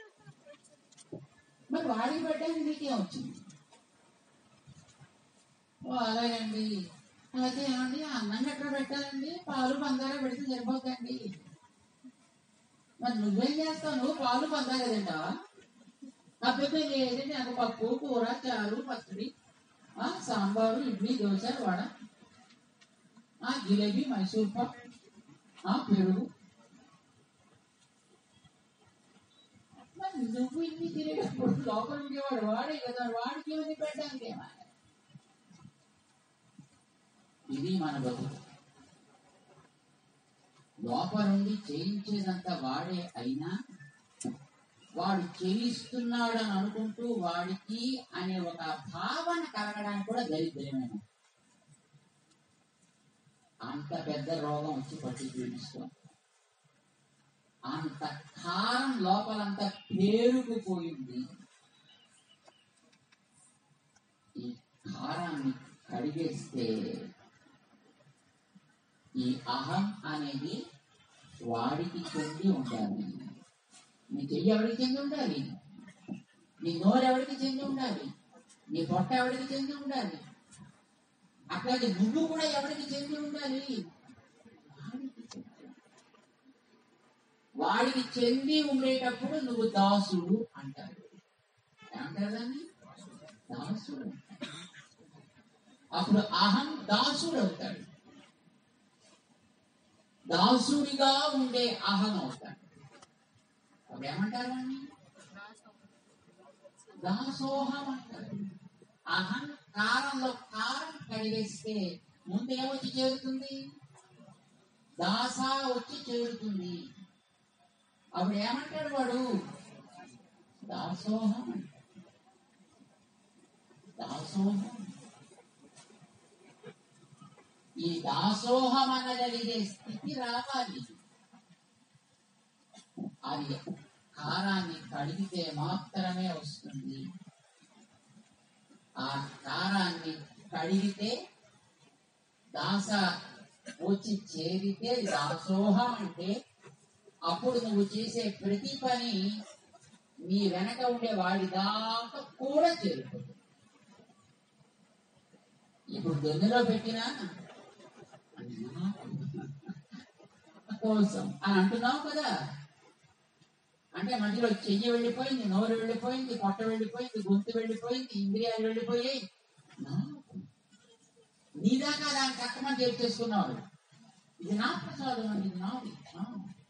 మరి వాడికి పెట్టడానికి నీకేం వచ్చింది ఓ అలాగండి అయితే ఏమండి అన్నం ఎక్కడ పెట్టాలండి పాలు పందాలు పెడితే సరిపోతండి మరి నువ్వేం చేస్తావు నువ్వు పాలు పందాలు తింటావా కాకపోతే లేదండి నాకు పప్పు కూర చారు పచ్చడి ఆ, సాంబారు ఇడ్లీ దోశ వడ ఆ, జిలేబీ మైసూర్ పాక్ ఆ, పెరుగు మరి నువ్వు ఇన్ని తినేటప్పుడు లోపల ఉండేవాడు వాడే కదా వాడికి ఏమని పెట్టడానికి ఏమన్నా ఇది మన బతుకు లోపల నుండి చేయించేదంతా వాడే అయినా వాడు చేయిస్తున్నాడు అని అనుకుంటూ వాడికి అనే ఒక భావన కలగడానికి కూడా దరిద్రమైన అంత పెద్ద రోగం వచ్చి పట్టి చూపిస్తాం అంత కారం లోపలంతా పేరుకుపోయింది ఈ కారాన్ని కడిగేస్తే ఈ అహం అనేది వాడికి చెంది ఉండాలి నీ చెయ్యి ఎవరికి చెంది ఉండాలి నీ నోరు ఎవరికి చెంది ఉండాలి నీ పొట్ట ఎవరికి చెంది ఉండాలి అట్లాగే నువ్వు కూడా ఎవరికి చెంది ఉండాలి వాడికి చెంది. వాడికి చెంది ఉండేటప్పుడు నువ్వు దాసుడు అంటారు ఏమంటారు దాన్ని దాసుడు అప్పుడు అహం దాసుడు అవుతాడు దాసుడిగా ఉండే అహం అవుతాడు అప్పుడు ఏమంటారు వాడిని దాసోహం అంటారు అహంకారంలో కారం కడిగేస్తే ముందు ఏమొచ్చి చేరుతుంది దాస వచ్చి చేరుతుంది అప్పుడు ఏమంటాడు వాడు దాసోహం అంటాడు. దాసోహం ఈ దాసోహం అనగలిగే స్థితి రావాలి అది కారాన్ని కడిగితే మాత్రమే వస్తుంది ఆ కారాన్ని కడిగితే దాస వచ్చి చేరితే దాసోహం అంటే అప్పుడు నువ్వు చేసే ప్రతి పని నీ వెనక ఉండే వాడి దాకా కూడా చేరుతుంది ఇప్పుడు దొన్నెలో పెట్టినా కోసం అని అంటున్నావు కదా అంటే మధ్యలో చెయ్యి వెళ్ళిపోయింది నోరు వెళ్ళిపోయింది పొట్ట వెళ్ళిపోయింది గొంతు వెళ్ళిపోయింది ఇంద్రియాలు వెళ్ళిపోయాయి నాకు. నీ దాకా దాన్ని కట్టమని చేర్చేసుకున్నావు ఇది నా ప్రసాదం అండి ఇది నాది నా.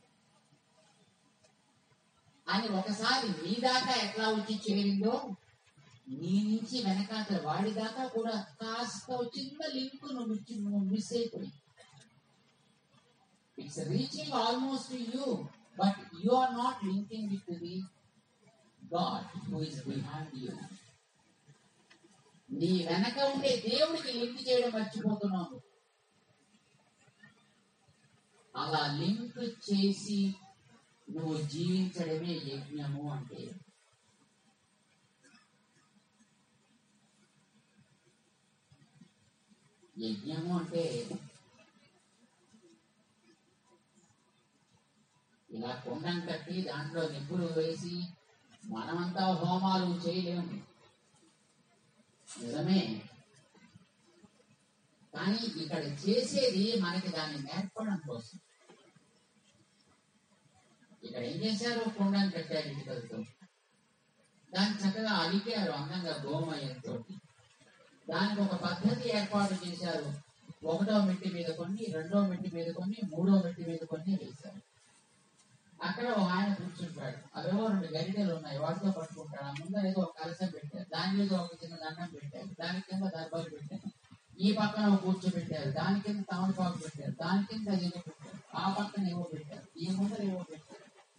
అని ఒకసారి నీ దాకా ఎట్లా వచ్చి చేరిందో నీ నుంచి వెనకాతల వాడి దాకా కూడా కాస్త ఓ చిన్న లింక్ నువ్వు ఇచ్చి నువ్వు మిస్ అయిపోయి it's reaching almost you but you are not linking it to the God who is behind you నీ వెనక ఉండే దేవుడికి లింక్ చేయడం మర్చిపోతున్నావు అలా లింక్ చేసి నువ్వు జీవించడమే యజ్ఞము అంటే యజ్ఞము అంటే ఇలా కుండం కట్టి దాంట్లో నిప్పులు వేసి మనమంతా హోమాలు చేయలేము నిజమే కానీ ఇక్కడ చేసేది మనకి దాన్ని నేర్పడం కోసం ఇక్కడ ఏం చేశారు కుండం కట్టారు ఇటుకలతో దాన్ని చక్కగా అలికారు అందంగా గోమయంతో దానికి ఒక పద్ధతి ఏర్పాటు చేశారు ఒకటో మెట్టి మీద కొన్ని రెండో మెట్టి మీద కొన్ని మూడో మెట్టి మీద కొన్ని వేశారు అక్కడ ఒక ఆయన కూర్చుంటాడు అవేవో రెండు గరిటెలు ఉన్నాయి వాటితో పట్టుకుంటాడు ఆ ముందర ఏదో ఒక కలసం పెట్టారు దాని మీద ఒక చిన్న దండం పెట్టారు దాని కింద దర్బారు పెట్టారు ఈ పక్కన ఒక కూర్చోబెట్టారు దాని కింద తమలపాకు పెట్టారు దాని కింద ఏదో పెట్టారు ఆ పక్కన ఏవో పెట్టారు ఈ ముందర ఏవో పెట్టారు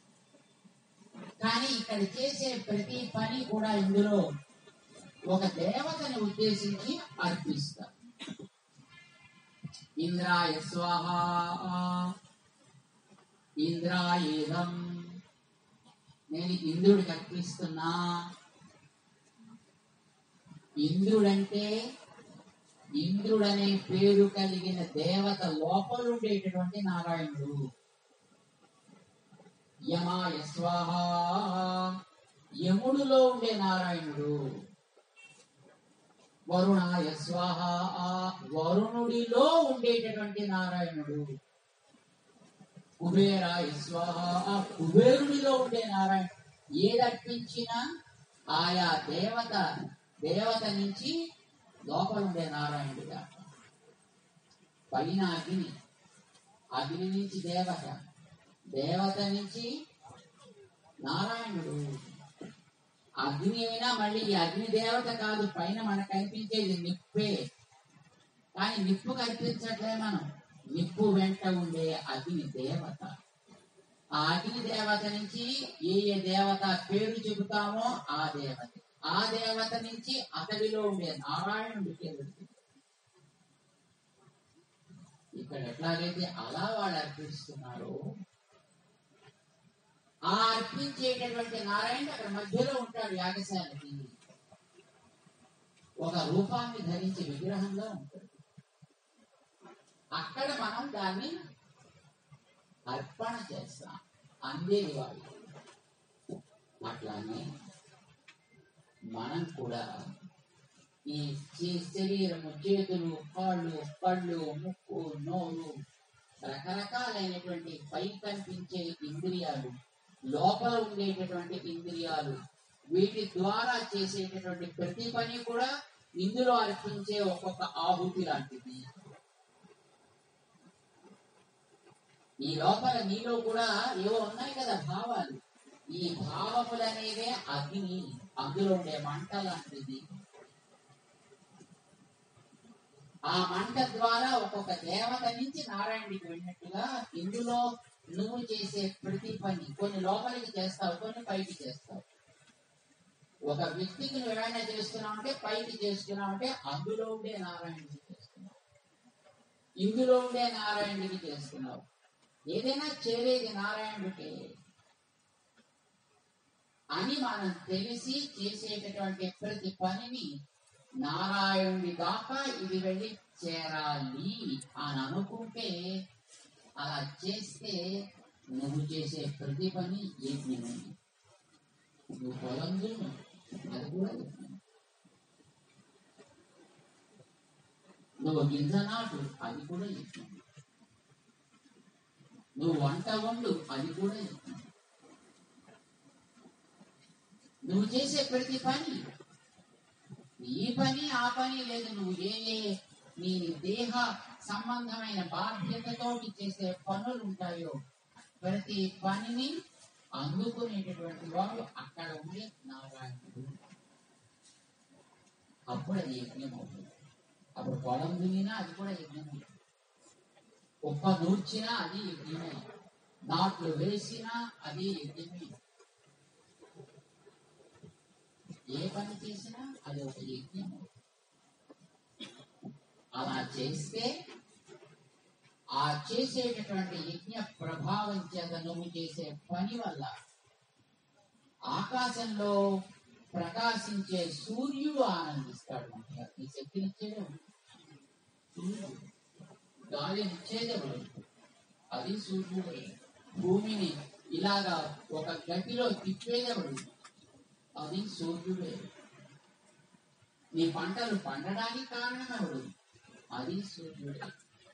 కానీ ఇక్కడ చేసే ప్రతి పని కూడా ఇందులో ఒక దేవతని ఉద్దేశించి అర్పిస్తారు ఇంద్రాయ స్వాహ ఇంద్రాయేదం నేను ఇంద్రుడికి అర్పిస్తున్నా ఇంద్రుడంటే ఇంద్రుడనే పేరు కలిగిన దేవత లోపలుండేటటువంటి నారాయణుడు యమాయ స్వాహ యముడులో ఉండే నారాయణుడు వరుణాయ స్వాహ వరుణుడిలో ఉండేటటువంటి నారాయణుడు కుబేరాయ స్వాహ కుబేరుడిలో ఉండే నారాయణ ఏదర్పించినా ఆయా దేవత దేవత నుంచి లోపల ఉండే నారాయణుడిగా పైన అగ్ని అగ్ని నుంచి దేవత దేవత నుంచి నారాయణుడు అగ్ని అయినా మళ్ళీ ఈ అగ్ని దేవత కాదు పైన మనకు కనిపించేది నిప్పే కానీ నిప్పు కనిపించట్లే మనం నిప్పు వెంట ఉండే అగ్ని దేవత ఆ అగ్ని దేవత నుంచి ఏ ఏ దేవత పేరు చెబుతామో ఆ దేవత ఆ దేవత నుంచి అతడిలో ఉండే నారాయణుడి పేరు ఇక్కడ ఎట్లాగైతే అలా వాళ్ళు అర్పిస్తున్నారో ఆ అర్పించేటటువంటి నారాయణ అక్కడ మధ్యలో ఉంటాడు యాగశాలకి ఒక రూపాన్ని ధరించి విగ్రహంలో ఉంటాడు అక్కడ మనం దాన్ని అర్పణ చేస్తాం అందేది వాళ్ళు అట్లానే మనం కూడా ఈ చే- శరీరము చేతులు కాళ్ళు కళ్ళు ముక్కు నోరు రకరకాలైనటువంటి పై కనిపించే ఇంద్రియాలు లోపల ఉండేటటువంటి ఇంద్రియాలు వీటి ద్వారా చేసేటటువంటి ప్రతి పని కూడా ఇందులో అర్పించే ఒక్కొక్క ఆహుతి లాంటిది ఈ లోపల నీలో కూడా ఏవో ఉన్నాయి కదా భావాలు ఈ భావములు అనేవే అగ్ని అందులో ఉండే మంట లాంటిది ఆ మంట ద్వారా ఒక్కొక్క దేవత నుంచి నారాయణుడికి వెళ్ళినట్టుగా ఇందులో నువ్వు చేసే ప్రతి పని కొన్ని లోపలికి చేస్తావు కొన్ని పైకి చేస్తావు ఒక వ్యక్తికి నువ్వు ఏమైనా చేస్తున్నావు అంటే పైకి చేస్తున్నావు అంటే అందులో ఉండే నారాయణుడికి చేస్తున్నావు ఇందులో ఉండే నారాయణుడికి చేస్తున్నావు ఏదైనా చేరేది నారాయణుడికే అని మనం తెలిసి చేసేటటువంటి ప్రతి పనిని నారాయణుడి దాకా ఇది వెళ్ళి చేరాలి అని అనుకుంటే అలా చేస్తే నువ్వు చేసే ప్రతి పని యజ్ఞమే నువ్వు పొలం దున్ను, అది కూడా యజ్ఞం. నువ్వు గింజ నాటు అది కూడా యజ్ఞం నువ్వు వంట వండు అది కూడా యజ్ఞం నువ్వు చేసే ప్రతి పని ఈ పని ఆ పని లేదు నువ్వు ఏ ఏ నీ దేహ సంబంధమైన బాధ్యతతోటి చేసే పనులు ఉంటాయో ప్రతి పనిని అందుకునేటటువంటి వాడు అక్కడ ఉండే నారాయణుడు అప్పుడు అది యజ్ఞం అవుతుంది అప్పుడు పొలం దున్నినా అది కూడా యజ్ఞం అవుతుంది కుప్ప నూర్చినా అది యజ్ఞమే నాట్లు వేసినా అది యజ్ఞమే ఏ పని చేసినా అది ఒక యజ్ఞం అలా చేస్తే ఆ చేసేటటువంటి యజ్ఞ ప్రభావం చేత నువ్వు చేసే పని వల్ల ఆకాశంలో ప్రకాశించే సూర్యుడు ఆనందిస్తాడు అంటారు. ఈ శక్తినిచ్చేదే ఎవడు? సూర్యుడు గాలినిచ్చేది ఎవడు? అది సూర్యుడే భూమిని ఇలాగా ఒక గట్టిలో తిప్పేదెవడు అది సూర్యుడే నీ పంటలు పండడానికి కారణం ఎవడు అది సూర్యుడే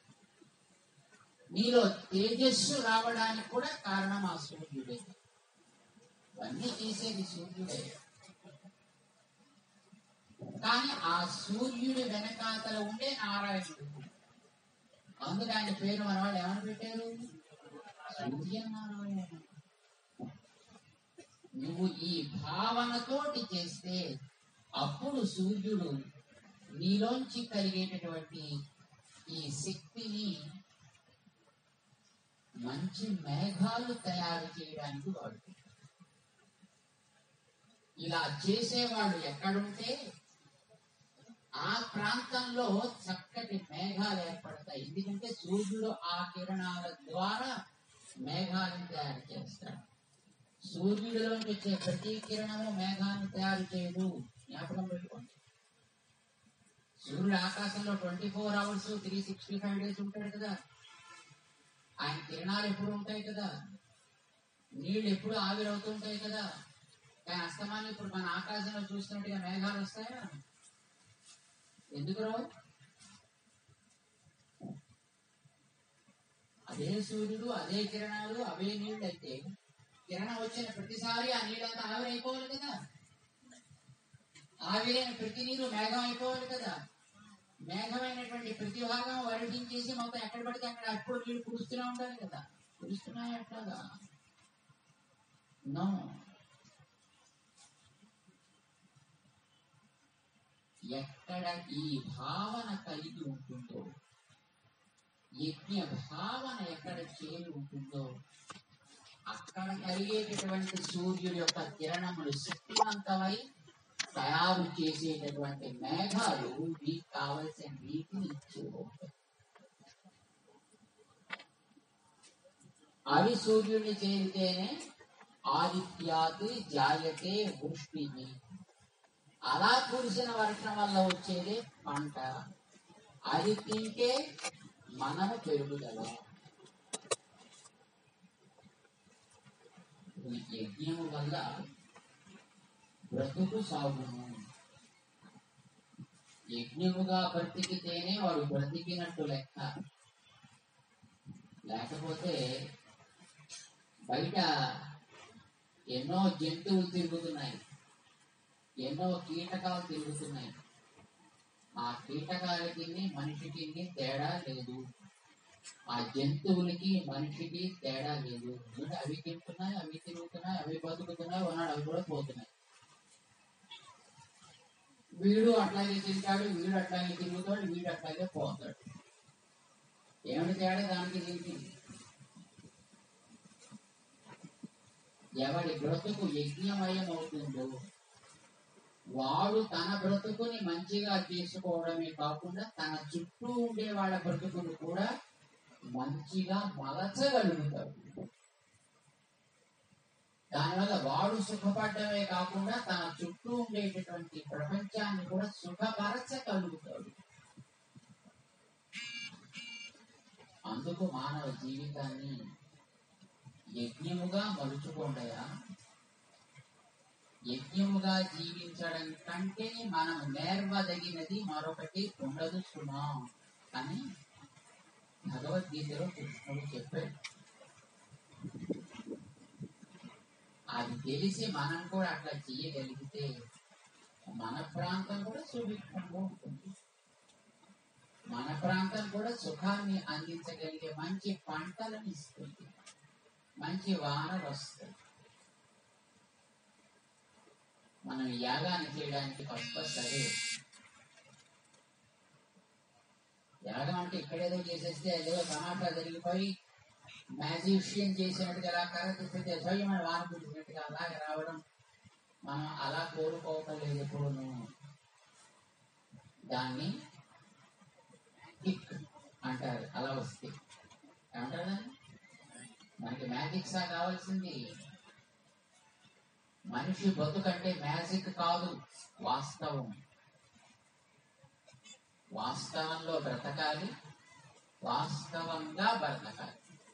నీలో తేజస్సు రావడానికి కూడా కారణం ఆ సూర్యుడే ఇవన్నీ చేసేది సూర్యుడే కానీ ఆ సూర్యుడి వెనకాతల ఉండే నారాయణుడు అందుకే ఆయన పేరు మన వాళ్ళు ఏమని పెట్టారు సూర్యనారాయణ నువ్వు ఈ భావనతోటి చేస్తే అప్పుడు సూర్యుడు నీలోంచి కలిగేటటువంటి ఈ శక్తిని మంచి మేఘాలు తయారు చేయడానికి వాడుతుంది ఇలా చేసేవాడు ఎక్కడుంటే ఆ ప్రాంతంలో చక్కటి మేఘాలు ఏర్పడతాయి ఎందుకంటే సూర్యుడు ఆ కిరణాల ద్వారా మేఘాలను తయారు చేస్తాడు సూర్యుడిలోకి వచ్చే ప్రతి కిరణము మేఘాన్ని తయారు చేయదు జ్ఞాపకం పెట్టుకోండి సూర్యుడు ఆకాశంలో twenty four hours three sixty five days ఉంటాడు కదా ఆయన కిరణాలు ఎప్పుడు ఉంటాయి కదా నీళ్ళు ఎప్పుడు ఆవిరవుతుంటాయి కదా కానీ అస్తమానం ఇప్పుడు మన ఆకాశంలో చూస్తున్నట్టుగా మేఘాలు వస్తాయా ఎందుకు రావు అదే సూర్యుడు అదే కిరణాలు అవే నీళ్ళు అయితే కిరణం వచ్చిన ప్రతిసారి ఆ నీళ్ళంతా ఆవిరైపోవాలి కదా ఆవిరైన ప్రతి నీరు మేఘం అయిపోవాలి కదా మేఘమైనటువంటి ప్రతి భాగం వరటించేసి మొత్తం ఎక్కడ పడితే అక్కడ అప్పుడు నీళ్ళు కురుస్తూనే ఉండాలి కదా కురుస్తున్నాయి అట్లాగా నో ఎక్కడ ఈ భావన కలిగి ఉంటుందో యజ్ఞ భావన ఎక్కడ చేరి ఉంటుందో అక్కడ కలిగేటటువంటి సూర్యుడి యొక్క కిరణములు శక్తివంతమై తయారు చేసేటటువంటి మేఘాలు మీకు కావలసిన నీటిని ఇచ్చి ఉంటాయి అవి సూర్యుడిని చేరితేనే ఆదిత్యాత్ జాయతే వృష్టి అలా కురిసిన వర్షం వల్ల వచ్చేదే పంట అది తింటే మనము పెరుగుదల ఈ యజ్ఞము వల్ల బ్రతుకు సాగును యజ్ఞముగా బ్రతికితేనే వాడు బ్రతికినట్టు లెక్క లేకపోతే బయట ఎన్నో జంతువులు తిరుగుతున్నాయి ఎన్నో కీటకాలు తిరుగుతున్నాయి ఆ కీటకాలకి మనిషికి తేడా లేదు ఆ జంతువులకి మనిషికి తేడా లేదు ఎందుకంటే అవి తింటున్నాయి అవి తిరుగుతున్నాయి అవి బతుకుతున్నాయి ఉన్నాడు అవి కూడా పోతున్నాయి వీడు అట్లాగే తింటాడు వీడు అట్లాగే తిరుగుతాడు వీడు అట్లాగే పోతాడు ఏమిటి తేడా దానికి దీనికి ఎవడి బ్రతుకు యజ్ఞమయం అవుతుందో వాడు తన బ్రతుకుని మంచిగా చేసుకోవడమే కాకుండా తన చుట్టూ ఉండే వాళ్ళ బ్రతుకును కూడా మంచిగా మలచగలుగుతాడు దానివల్ల వాడు సుఖపడమే కాకుండా తన చుట్టూ ఉండేటటువంటి ప్రపంచాన్ని కూడా సుఖపరచగలుగుతాడు అందుకు మానవ జీవితాన్ని యజ్ఞముగా మలుచుకోండయా యజ్ఞముగా జీవించడం కంటే మనం నేర్వదగినది మరొకటి ఉండదు సుమా అని భగవద్గీతలో కృష్ణుడు చెప్పాడు అది తెలిసి మనం కూడా అట్లా చేయగలిగితే మన ప్రాంతం కూడా సుభిక్షంగా ఉంటుంది మన ప్రాంతం కూడా సుఖాన్ని అందించగలిగే మంచి పంటలను ఇస్తుంది మంచి వానలు వస్తాయి మనం యాగాన్ని చేయడానికి ఫస్ట్ సరే యాగం అంటే ఇక్కడేదో చేసేస్తే అదేదో టమాటా జరిగిపోయి మ్యాజిషియన్ చేసినట్టుగా అలా కర్ర తిప్పితే స్వయమైన వాన పుట్టినట్టుగా అలాగే రావడం మనం అలా కోరుకోవటం లేదు ఎప్పుడును దాన్ని కిక్ అంటారు అలా వస్తే ఏమంటారు దాన్ని? మనకి మ్యాజిక్ సా కావాల్సింది మనిషి బతుకంటే మ్యాజిక్ కాదు వాస్తవం వాస్తవంలో బ్రతకాలి వాస్తవంగా బ్రతకాలి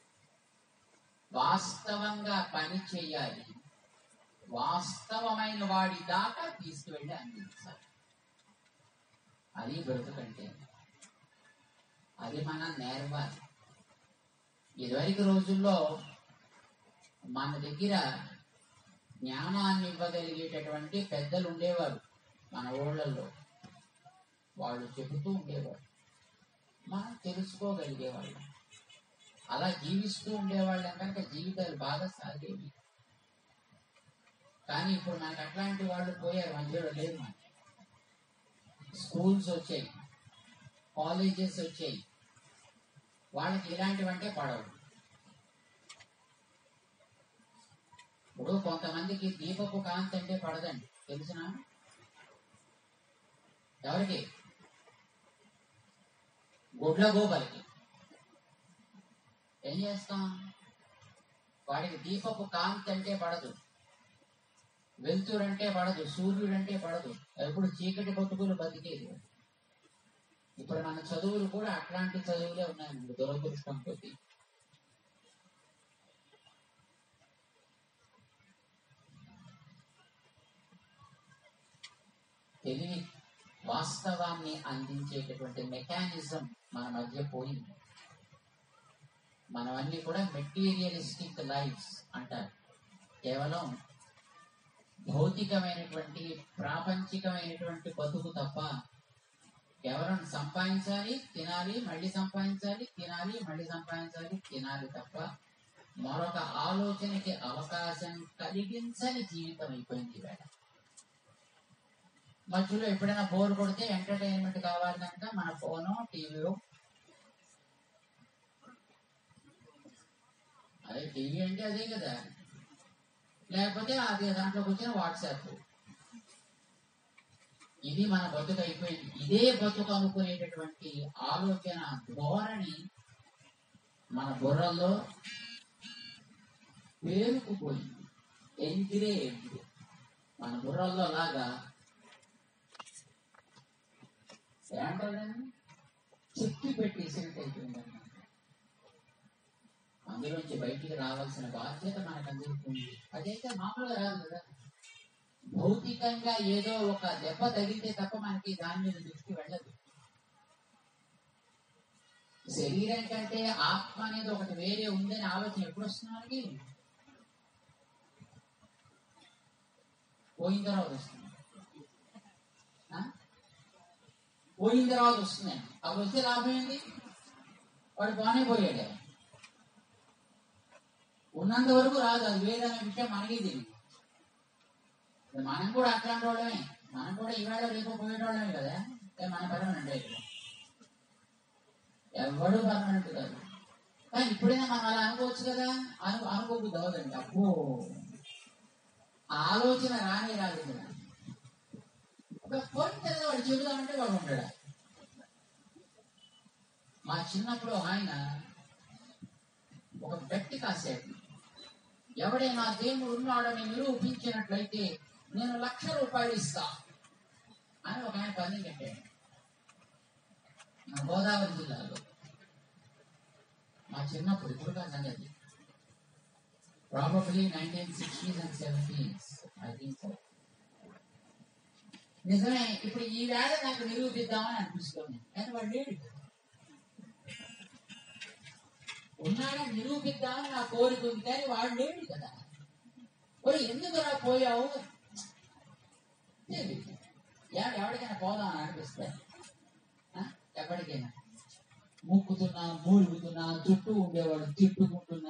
వాస్తవంగా పని చేయాలి వాస్తవమైన వాడి దాకా తీసుకువెళ్ళి అందించాలి అది బ్రతుకంటే అది మనం నేర్వాలి ఇదివరకు రోజుల్లో మన దగ్గర జ్ఞానాన్ని ఇవ్వగలిగేటటువంటి పెద్దలు ఉండేవారు మన ఊళ్ళల్లో వాళ్ళు చెబుతూ ఉండేవారు మనం తెలుసుకోగలిగేవాళ్ళం అలా జీవిస్తూ ఉండేవాళ్ళం కనుక జీవితాలు బాగా సాగేవి కానీ ఇప్పుడు మనకు అట్లాంటి వాళ్ళు పోయారు మధ్యలో లేదు మనకి స్కూల్స్ వచ్చాయి కాలేజెస్ వచ్చాయి వాళ్ళకి ఇలాంటివంటే పడవు ఇప్పుడు కొంతమందికి దీపపు కాంతి అంటే పడదండి తెలిసిన ఎవరికి గుడ్ల గోబలకి ఏం చేస్తాం వాడికి దీపపు కాంతి అంటే పడదు వెలుతురు అంటే పడదు సూర్యుడు అంటే పడదు ఎప్పుడు చీకటి బతుకులు బతికేది ఇప్పుడు మన చదువులు కూడా అట్లాంటి చదువులే ఉన్నాయండి దురదృష్టం కొద్ది తెలివి వాస్తవాన్ని అందించేటటువంటి మెకానిజం మన మధ్య పోయింది మనవన్నీ కూడా మెటీరియలిస్టిక్ లైఫ్స్ అంటారు కేవలం భౌతికమైనటువంటి ప్రాపంచికమైనటువంటి బతుకు తప్ప కేవలం సంపాదించాలి తినాలి మళ్ళీ సంపాదించాలి తినాలి మళ్ళీ సంపాదించాలి తినాలి తప్ప మరొక ఆలోచనకి అవకాశం కలిగించని జీవితం అయిపోయింది వేళ మధ్యలో ఎప్పుడైనా బోర్ కొడితే ఎంటర్టైన్మెంట్ కావాలి కనుక మన ఫోను టీవీలో అదే టీవీ అంటే అదే కదా లేకపోతే అదే దాంట్లోకి వచ్చిన వాట్సాప్ ఇది మన బతుకు అయిపోయింది ఇదే బతుకు అనుకునేటటువంటి ఆలోచన ధోరణి మన బుర్రల్లో పేరుకుపోయింది ఎంగిరే ఎంగిరే మన బుర్రల్లో లాగా ఏమంటారని చెక్కి పెట్టేసినట్టు అయిపోయిందన్నమాట అందులోంచి బయటికి రావాల్సిన బాధ్యత మనకు అందుకుంది అదైతే మామూలుగా రాదు కదా భౌతికంగా ఏదో ఒక దెబ్బ తగిలితే తప్ప మనకి దాని మీద దృష్టి వెళ్ళదు శరీరం కంటే ఆత్మ అనేది ఒకటి వేరే ఉందని ఆలోచన ఎప్పుడు వస్తుంది మనకి పోయిన తర్వాత వస్తుంది ఆ? పోయిన తర్వాత వస్తున్నాయి అప్పుడు వస్తే లాభం ఏంటి వాడు బాగానే పోయాడే ఉన్నంత వరకు రాదు అది వేదనే విషయం మనకి తెలియదు మనం కూడా అట్లాంటి వాళ్ళమే మనం కూడా ఈవేళ రేపు పోయేటోళ్ళమే కదా ఏ మన పర్మనెంట్ ఇక్కడ ఎవడు పర్మనెంట్ కాదు కానీ ఇప్పుడైనా మనం అలా అనుకోవచ్చు కదా అను అనుకోబుద్ది అవదండి అబ్బో ఆ ఆలోచన రానే రాదు కదా ఒక పోయిన తర్వాత వాడు చెబుదామంటే వాడు ఉండడా మా చిన్నప్పుడు ఆయన ఒక గట్టి కాసేపు ఎవడైనా దేవుడు ఉన్నాడని నిరూపించినట్లయితే నేను లక్ష రూపాయలు ఇస్తా అని ఒక ఆయన పని కట్టాడు మన గోదావరి జిల్లాలో మా చిన్నప్పుడు ఇప్పుడు కాదు సంగతి probably nineteen sixties and seventeens I think so నిజమే ఇప్పుడు ఈ వేళ నాకు నిరూపిద్దామని అనిపిస్తుంది కానీ వాడు లేడు ఉన్నాడని నిరూపిద్దామని నా కోరిక ఉంది కానీ వాడు లేడు కదా మరి ఎందుకు రా పోయావు తెలియదు ఎవ- ఎవరికైనా పోదాం అని అనిపిస్తే ఆ? ఎప్పటికైనా ముక్కుతున్నా మూలుగుతున్నా చుట్టూ ఉండేవాడు తిట్టుకుంటున్నా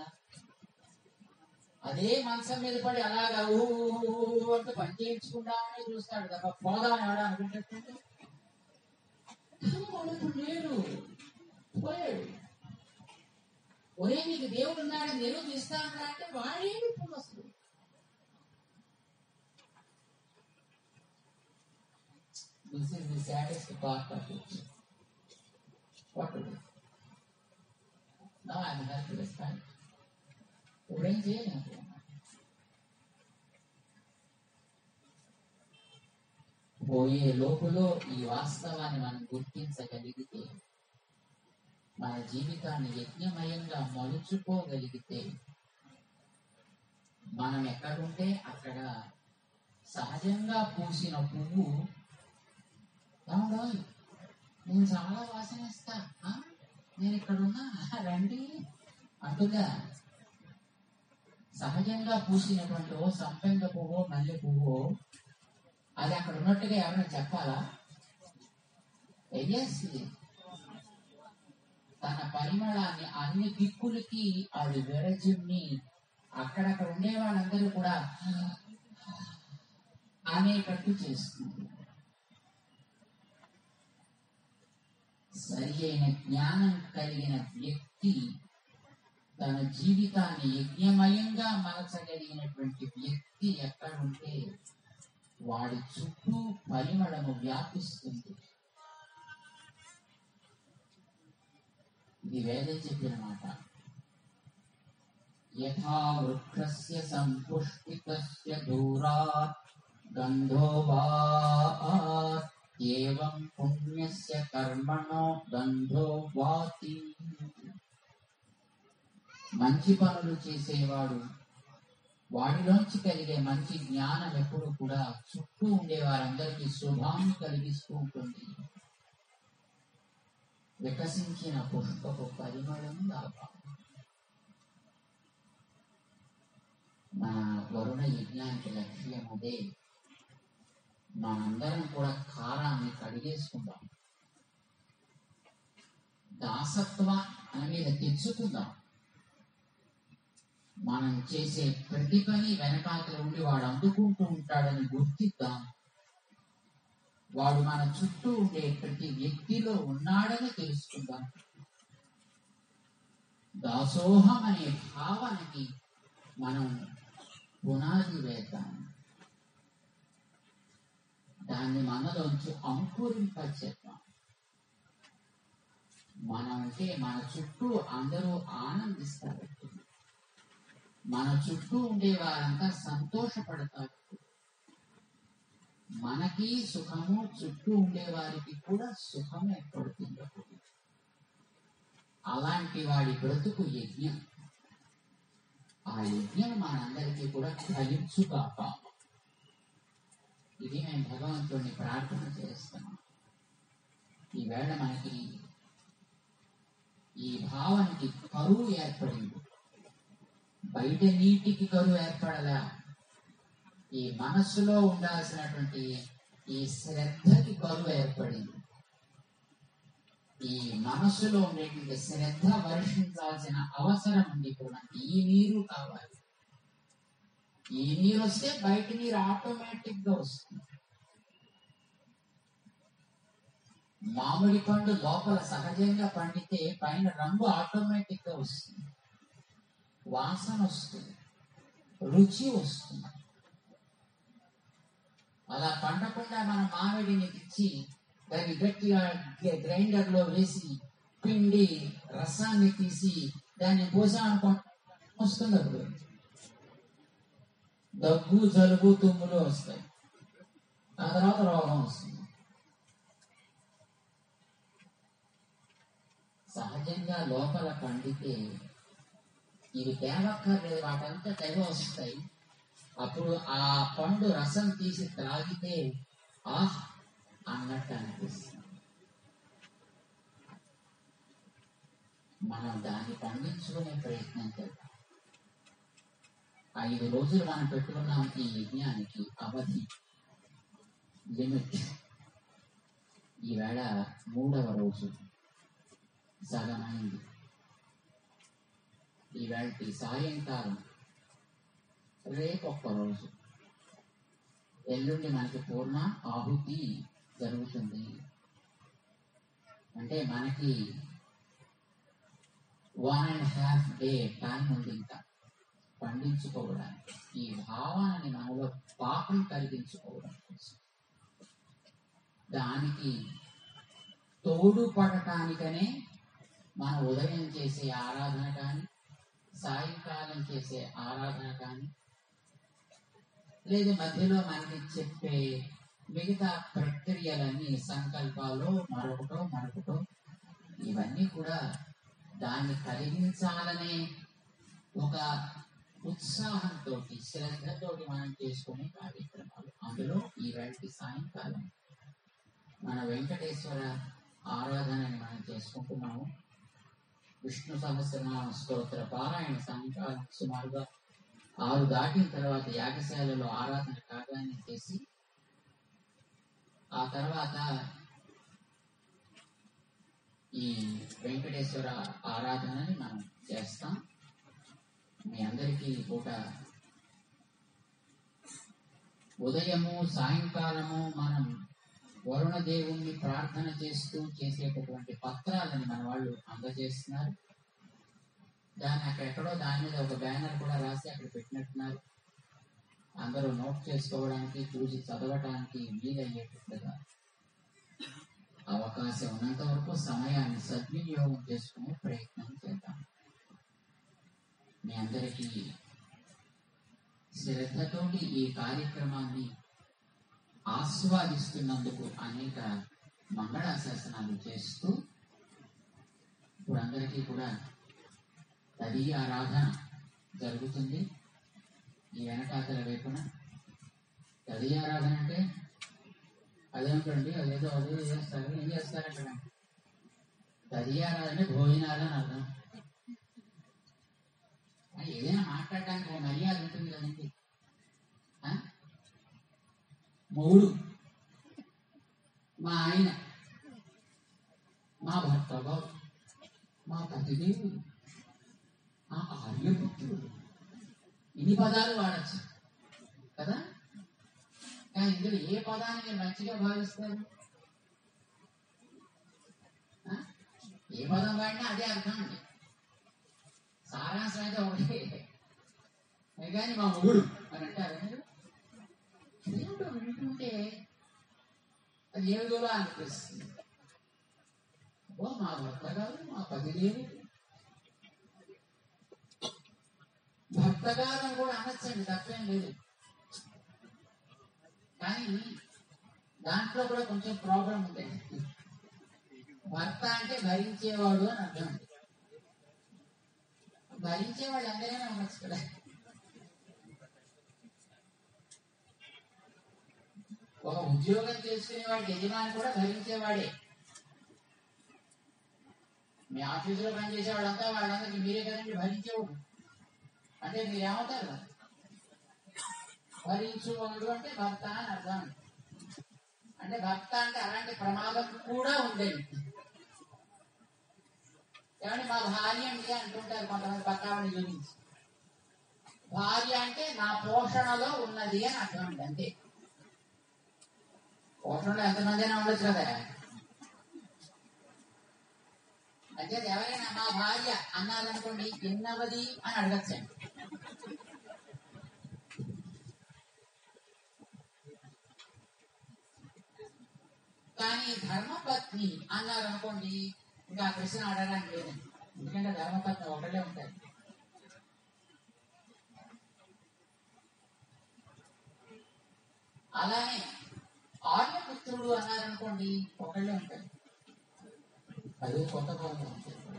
అదే మంచం మీద పడి అలాగా ఊ ఊ ఊ అంటూ పని చేయించుకుందామని చూస్తాడు తప్ప పోదామని ఎవడ అనుకుంటే వాడు ఇప్పుడు లేడు పోయాడు ఒరే నీకు దేవుడు ఉన్నాడని నిరూపిస్తా అంటే వాడేమి ఇప్పుడు వస్తుంది This is the saddest part of it. What to do? Now I am helpless, right? ఇప్పుడేం చేయలేము పోయే లోపులో ఈ వాస్తవాన్ని మనం గుర్తించగలిగితే మన జీవితాన్ని యజ్ఞమయంగా మలుచుకోగలిగితే మనం ఎక్కడుంటే అక్కడ సహజంగా పూసిన పువ్వు ఏమండోయ్ నేను చాలా వాసన ఇస్తా ఆ? నేను ఇక్కడ ఉన్నా రండి అంటుగా సహజంగా పూసినటువంటి ఓ సంపెంగ పువ్వు మల్లె పువ్వు అది అక్కడ ఉన్నట్టుగా ఎవరైనా చెప్పాలా ఎస్ తన పరిమళాన్ని అన్ని దిక్కులకి అది విరచిమ్మి అక్కడక్కడ ఉండే వాళ్ళందరూ కూడా అనేటట్టు చేస్తుంది సరి అయిన జ్ఞానం కలిగిన వ్యక్తి తన జీవితాన్ని యజ్ఞమయంగా మలచగలిగినటువంటి వ్యక్తి ఎక్కడుంటే వాడి చుట్టూ పరిమళము వ్యాపిస్తుంది ఇది వేదం చెప్పిన మాట యథా వృక్షస్య సంపుష్టితస్య దూరాత్ గంధో వా ఏవం పుణ్యస్య కర్మణో గంధో వాతి మంచి పనులు చేసేవాడు వాడిలోంచి కలిగే మంచి జ్ఞానం ఎప్పుడు కూడా చుట్టూ ఉండే వారందరికీ శుభాన్ని కలిగిస్తూ ఉంటుంది వికసించిన పుష్పపు పరిమళం లాభం మన వరుణ యజ్ఞానికి లక్ష్యం అదే మనందరం కూడా కారాన్ని కడిగేసుకుందాం దాసత్వ అని మీద తెచ్చుకుందాం మనం చేసే ప్రతి పని వెనకాతల ఉండి వాడు అందుకుంటూ ఉంటాడని గుర్తిద్దాం వాడు మన చుట్టూ ఉండే ప్రతి వ్యక్తిలో ఉన్నాడని తెలుసుకుందాం దాసోహం అనే భావనకి మనం పునాది వేద్దాం దాన్ని మనలోంచి అంకురింపచేద్దాం మనం అంటే మన చుట్టూ అందరూ ఆనందిస్తారు మన చుట్టూ ఉండే వారంతా సంతోషపడతారు మనకి సుఖము చుట్టూ ఉండే వారికి కూడా సుఖం ఏర్పడుతుంది అప్పుడు. అలాంటి వాడి బ్రతుకు యజ్ఞం ఆ యజ్ఞం మనందరికీ కూడా ఫలించుగాక ఇది మేము భగవంతుడిని ప్రార్థన చేస్తున్నాం ఈవేళ మనకి ఈ భావానికి కరువు ఏర్పడింది బయట నీటికి కరువు ఏర్పడలా ఈ మనస్సులో ఉండాల్సినటువంటి ఈ శ్రద్ధకి కరువు ఏర్పడింది ఈ మనస్సులో ఉండేటువంటి శ్రద్ధ వర్షించాల్సిన అవసరం ఉంది కూడా ఈ నీరు కావాలి ఈ నీరు వస్తే బయట నీరు ఆటోమేటిక్ గా వస్తుంది మామిడి పండు లోపల సహజంగా పండితే పైన రంగు ఆటోమేటిక్ గా వస్తుంది వాసన వస్తుంది రుచి వస్తుంది అలా పండకుండా మన మామిడిని తెచ్చి దాన్ని గట్టిగా గ్రైండర్ లో వేసి పిండి రసాన్ని తీసి దాన్ని పోసామనుకో వస్తుంది అప్పుడు దగ్గు జలుబు తుమ్ములు వస్తాయి ఆ తర్వాత రోగం వస్తుంది సహజంగా లోపల పండితే ఇవి తేవక్కర్లేదు వాటంతా తెగ వస్తాయి అప్పుడు ఆ పండు రసం తీసి త్రాగితే ఆహ్ అన్నట్టు అనిపిస్తుంది మనం దాన్ని పండించుకునే ప్రయత్నం చేద్దాం ఐదు రోజులు మనం పెట్టుకున్నాం ఈ యజ్ఞానికి అవధి లిమిట్ ఈవేళ మూడవ రోజు సగమైంది ఈవేళ సాయంకాలం రేపు ఒక్క రోజు ఎల్లుండి మనకి పూర్ణ ఆహుతి జరుగుతుంది అంటే మనకి one and half day time ఉంది ఇంకా పండించుకోవడానికి ఈ భావాన్ని మనలో పాపం కలిగించుకోవడం కోసం దానికి తోడు పడటానికనే మనం ఉదయం చేసే ఆరాధన కానీ సాయంకాలం చేసే ఆరాధన కానీ లేదు మధ్యలో మనకి చెప్పే మిగతా ప్రక్రియలన్నీ సంకల్పాలు మరొకటో మరొకటో ఇవన్నీ కూడా దాన్ని కలిగించాలనే ఒక ఉత్సాహంతో శ్రద్ధతో మనం చేసుకునే కార్యక్రమాలు అందులో ఈ వేళకి సాయంకాలం మన వెంకటేశ్వర ఆరాధనని మనం చేసుకుంటున్నాము విష్ణు సహస్రనామ స్తోత్ర పారాయణ సాయంకాలం సుమారుగా ఆరు దాటిన తర్వాత యాగశాలలో ఆరాధన కాగానే చేసి ఆ తర్వాత ఈ వెంకటేశ్వర ఆరాధనని మనం చేస్తాం మీ అందరికీ పూట ఉదయము సాయంకాలము మనం వరుణ దేవుణ్ణి ప్రార్థన చేస్తూ చేసేటటువంటి పత్రాలని మన వాళ్ళు అందజేస్తున్నారు దాన్ని అక్కడెక్కడో దాని మీద ఒక బ్యానర్ కూడా రాసి అక్కడ పెట్టినట్టున్నారు అందరూ నోట్ చేసుకోవడానికి చూసి చదవడానికి వీలయ్యేటట్లుగా అవకాశం ఉన్నంత వరకు సమయాన్ని సద్వినియోగం చేసుకునే ప్రయత్నం చేద్దాం మీ అందరికీ శ్రద్ధతోటి ఈ కార్యక్రమాన్ని ఆస్వాదిస్తున్నందుకు అనేక మంగళాశాసనాలు చేస్తూ ఇప్పుడు అందరికీ కూడా తదియ ఆరాధన జరుగుతుంది ఈ వెనకాతల వైపున తదియ ఆరాధన అంటే అదేమిటండి అదేదో అదే చేస్తారు ఏం చేస్తారు అక్కడ తదియ ఆరాధన అంటే భోజనాలు అని అర్థం ఆ, ఏదైనా మాట్లాడడానికి ఒక మర్యాద ఉంటుంది కదండి ఆ? మొగుడు మా ఆయన మా భర్త బాబు మా పతిదేవుడు ఆ ఆర్యపుత్రుడు ఇన్ని పదాలు వాడచ్చు కదా కానీ ఇందులో ఏ పదాన్ని మీరు మంచిగా భావిస్తారు ఆ? ఏ పదం వాడినా అదే అర్థం అండి కానీ మా మొగుడు అని అంటారు మీరు ఏమిటో వింటుంటే అది ఏమిటోలా అనిపిస్తుంది ఓ మా భర్త గారు మా పది లేదు భర్త గారు అని కూడా అనొచ్చండి తప్పేం లేదు కానీ దాంట్లో కూడా కొంచెం ప్రాబ్లం ఉంది భర్త అంటే భరించేవాడు అని అర్థం భరించేవాడు ఎంతైనా ఉండొచ్చు కదా ఒక ఉద్యోగం చేసుకునేవాడు యజమాని కూడా భరించేవాడే మీ ఆఫీసులో పనిచేసేవాడంతా వాళ్ళందరికీ మీరే కదండి భరించేవాడు అంటే మీరు ఏమవుతారు భరించువాడు అంటే భర్త అని అర్థం అంటే భర్త అంటే అలాంటి ప్రమాదం కూడా ఉందండి ఏమంటే మా భార్య అండి అంటుంటారు కొంతమంది పక్కావాడిని చూపించి భార్య అంటే నా పోషణలో ఉన్నది అని అర్థం అండి అంతే పోషణలో ఎంతమంది అయినా ఉండొచ్చు కదా అంటే ఎవరైనా మా భార్య అన్నారనుకోండి ఎన్నవది అని అడగచ్చండి కానీ ధర్మపత్ని అన్నారనుకోండి ఇంకా ఆ ప్రశ్న అడగడానికి లేదండి ఎందుకంటే ధర్మపత్ని ఒకటే ఉంటాయి అలానే ఆర్యపుత్రుడు అన్నారనుకోండి ఒకళ్ళే ఉంటాయి అదే కొత్త పదం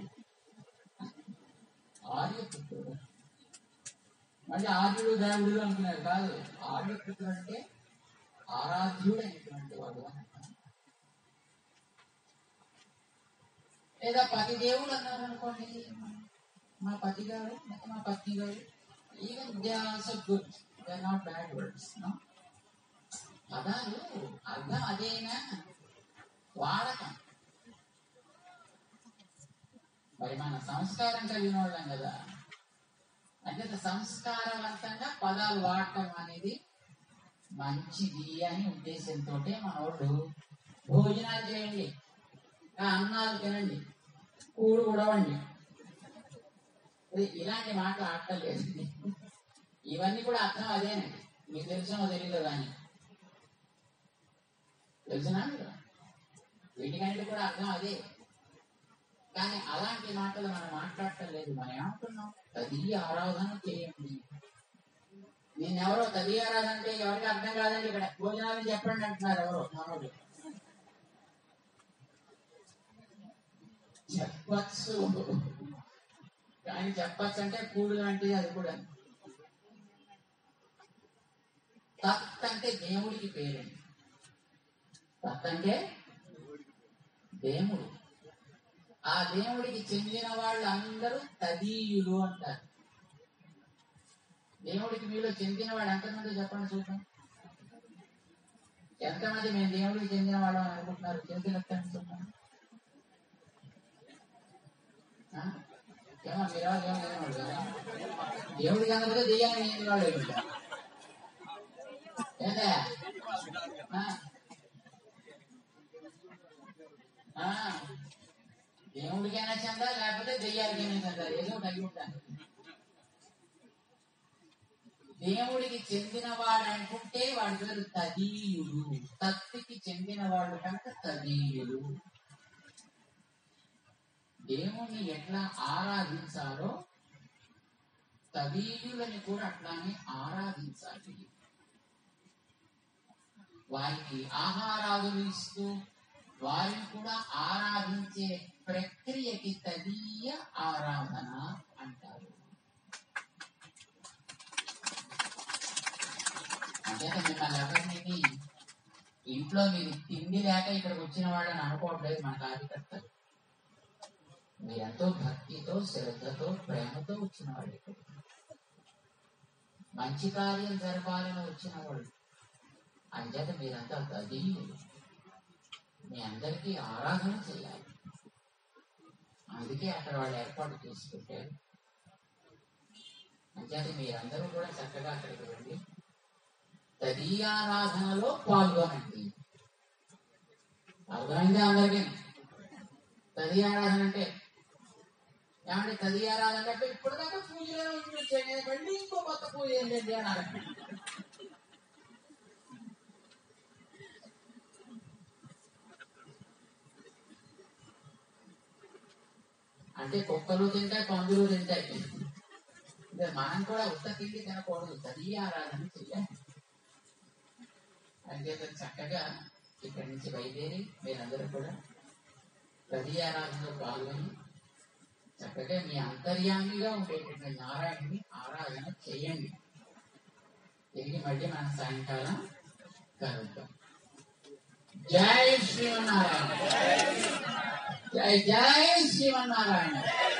ఆర్యపుత్రుడు మళ్ళీ ఆర్యుడు ద్రావిడుడు అనుకున్నారు కాదు ఆర్యపుత్రుడు అంటే ఆరాధ్యుడు అయినటువంటి వాడు అని అర్థం. లేదా పతి దేవుడు అన్నారు అనుకోండి మా పతి గారు లేక మా పత్ని గారు even they also good they are not bad words పదాలు అర్థం అదేనా వాడకం మరి మన సంస్కారం కలిగిన వాళ్ళం కదా అంటే సంస్కారవంతంగా పదాలు వాడటం అనేది మంచిది అని ఉద్దేశంతో మనోళ్ళు భోజనాలు చేయండి ఆ అన్నాలు తినండి కూడు ఉడవండి ఇది ఇలాంటి మాటలు ఆడలేదు ఇవన్నీ కూడా అర్థం అదేనండి మీకు తెలిసినో తెలియదు కానీ తెలిసినా మీరు? వీటికంటే కూడా అర్థం అదే కానీ అలాంటి మాటలు మనం మాట్లాడటం లేదు మనం ఏమంటున్నాం తదియ ఆరాధన చేయండి నేనెవరో తదియ ఆరాధన అంటే ఎవరికి అర్థం కాదండి ఇక్కడ భోజనాలు చెప్పండి అంటున్నారు ఎవరో మనోడు చెప్పచ్చు కానీ చెప్పచ్చు అంటే కూడు లాంటిది అది కూడా తత్ అంటే దేవుడికి పేరండి తత్ అంటే దేవుడు ఆ దేవుడికి చెందిన వాళ్ళందరూ తదీయులు అంటారు దేవుడికి మీలో చెందిన వాడు ఎంతమంది చెప్పండి చూద్దాం ఎంతమంది మేము దేవుడికి చెందిన వాళ్ళం అని అనుకుంటున్నారు చేతులు ఎత్తండి చూద్దాం ఆ? ఏమో మీరా దేవుడు చెందిన వాళ్ళు దేవుడికి అందరికీ దెయ్యానికి చెందిన వాళ్ళు ఏమిటి? ఏంటే ఆ? ఆ. దేవుడికైనా చెందా లేకపోతే దెయ్యాలకైనా చెందా ఏదో కలిగి ఉంటాను దేవుడికి చెందిన వాడు అనుకుంటే వాడి పేరు తదీయుడు తత్తికి చెందిన వాడు కనుక తదీయుడు దేవుణ్ణి ఎట్లా ఆరాధించాలో తదీయులని కూడా అట్లానే ఆరాధించాలి వారికి ఆహారాదులు ఇస్తూ వారిని కూడా ఆరాధించే ప్రక్రియకి తదీయ ఆరాధన అంటారు అంటే మిమ్మల్ని ఎవరిని ఇంట్లో మీరు తిండి లేక ఇక్కడికి వచ్చిన వాళ్ళని అనుకోవట్లేదు మన కార్యకర్తలు మీరెంతో భక్తితో శ్రద్ధతో ప్రేమతో వచ్చిన వాళ్ళు ఇక్కడికి మంచి కార్యం జరపాలని వచ్చిన వాళ్ళు అంచేత మీరంతా తదీయులు మీ అందరికీ ఆరాధన చేయాలి అందుకే అక్కడ వాళ్ళు ఏర్పాటు చేసి పెట్టారు అంచేత మీరందరూ కూడా చక్కగా అక్కడికి వెళ్ళి తదీయారాధనలో పాల్గొనండి అర్థమైంది అందరికీ తదీయారాధన అంటే ఏమంటే చదివారాలంటే ఇప్పుడు దాకా పూజలో వచ్చాను మళ్ళీ ఇంకో కొత్త పూజ ఏంటండి అన్నారు అంటే కుక్కలు తింటాయి పందులు తింటాయి ఇదే మనం కూడా ఉత్త తిండి తినకూడదు చదివి ఆరాధన చెయ్యాలి అంచేత చక్కగా ఇక్కడి నుంచి బయలుదేరి మీరందరూ కూడా ప్రతి ఆరాధనలో పాల్గొని చక్కగా మీ అంతర్యామిగా ఉండేటువంటి నారాయణని ఆరాధన చేయండి తిరిగి మళ్ళీ మన సాయంకాలం కలుద్దాం జై శ్రీమన్నారాయణ జై జై శ్రీమన్నారాయణ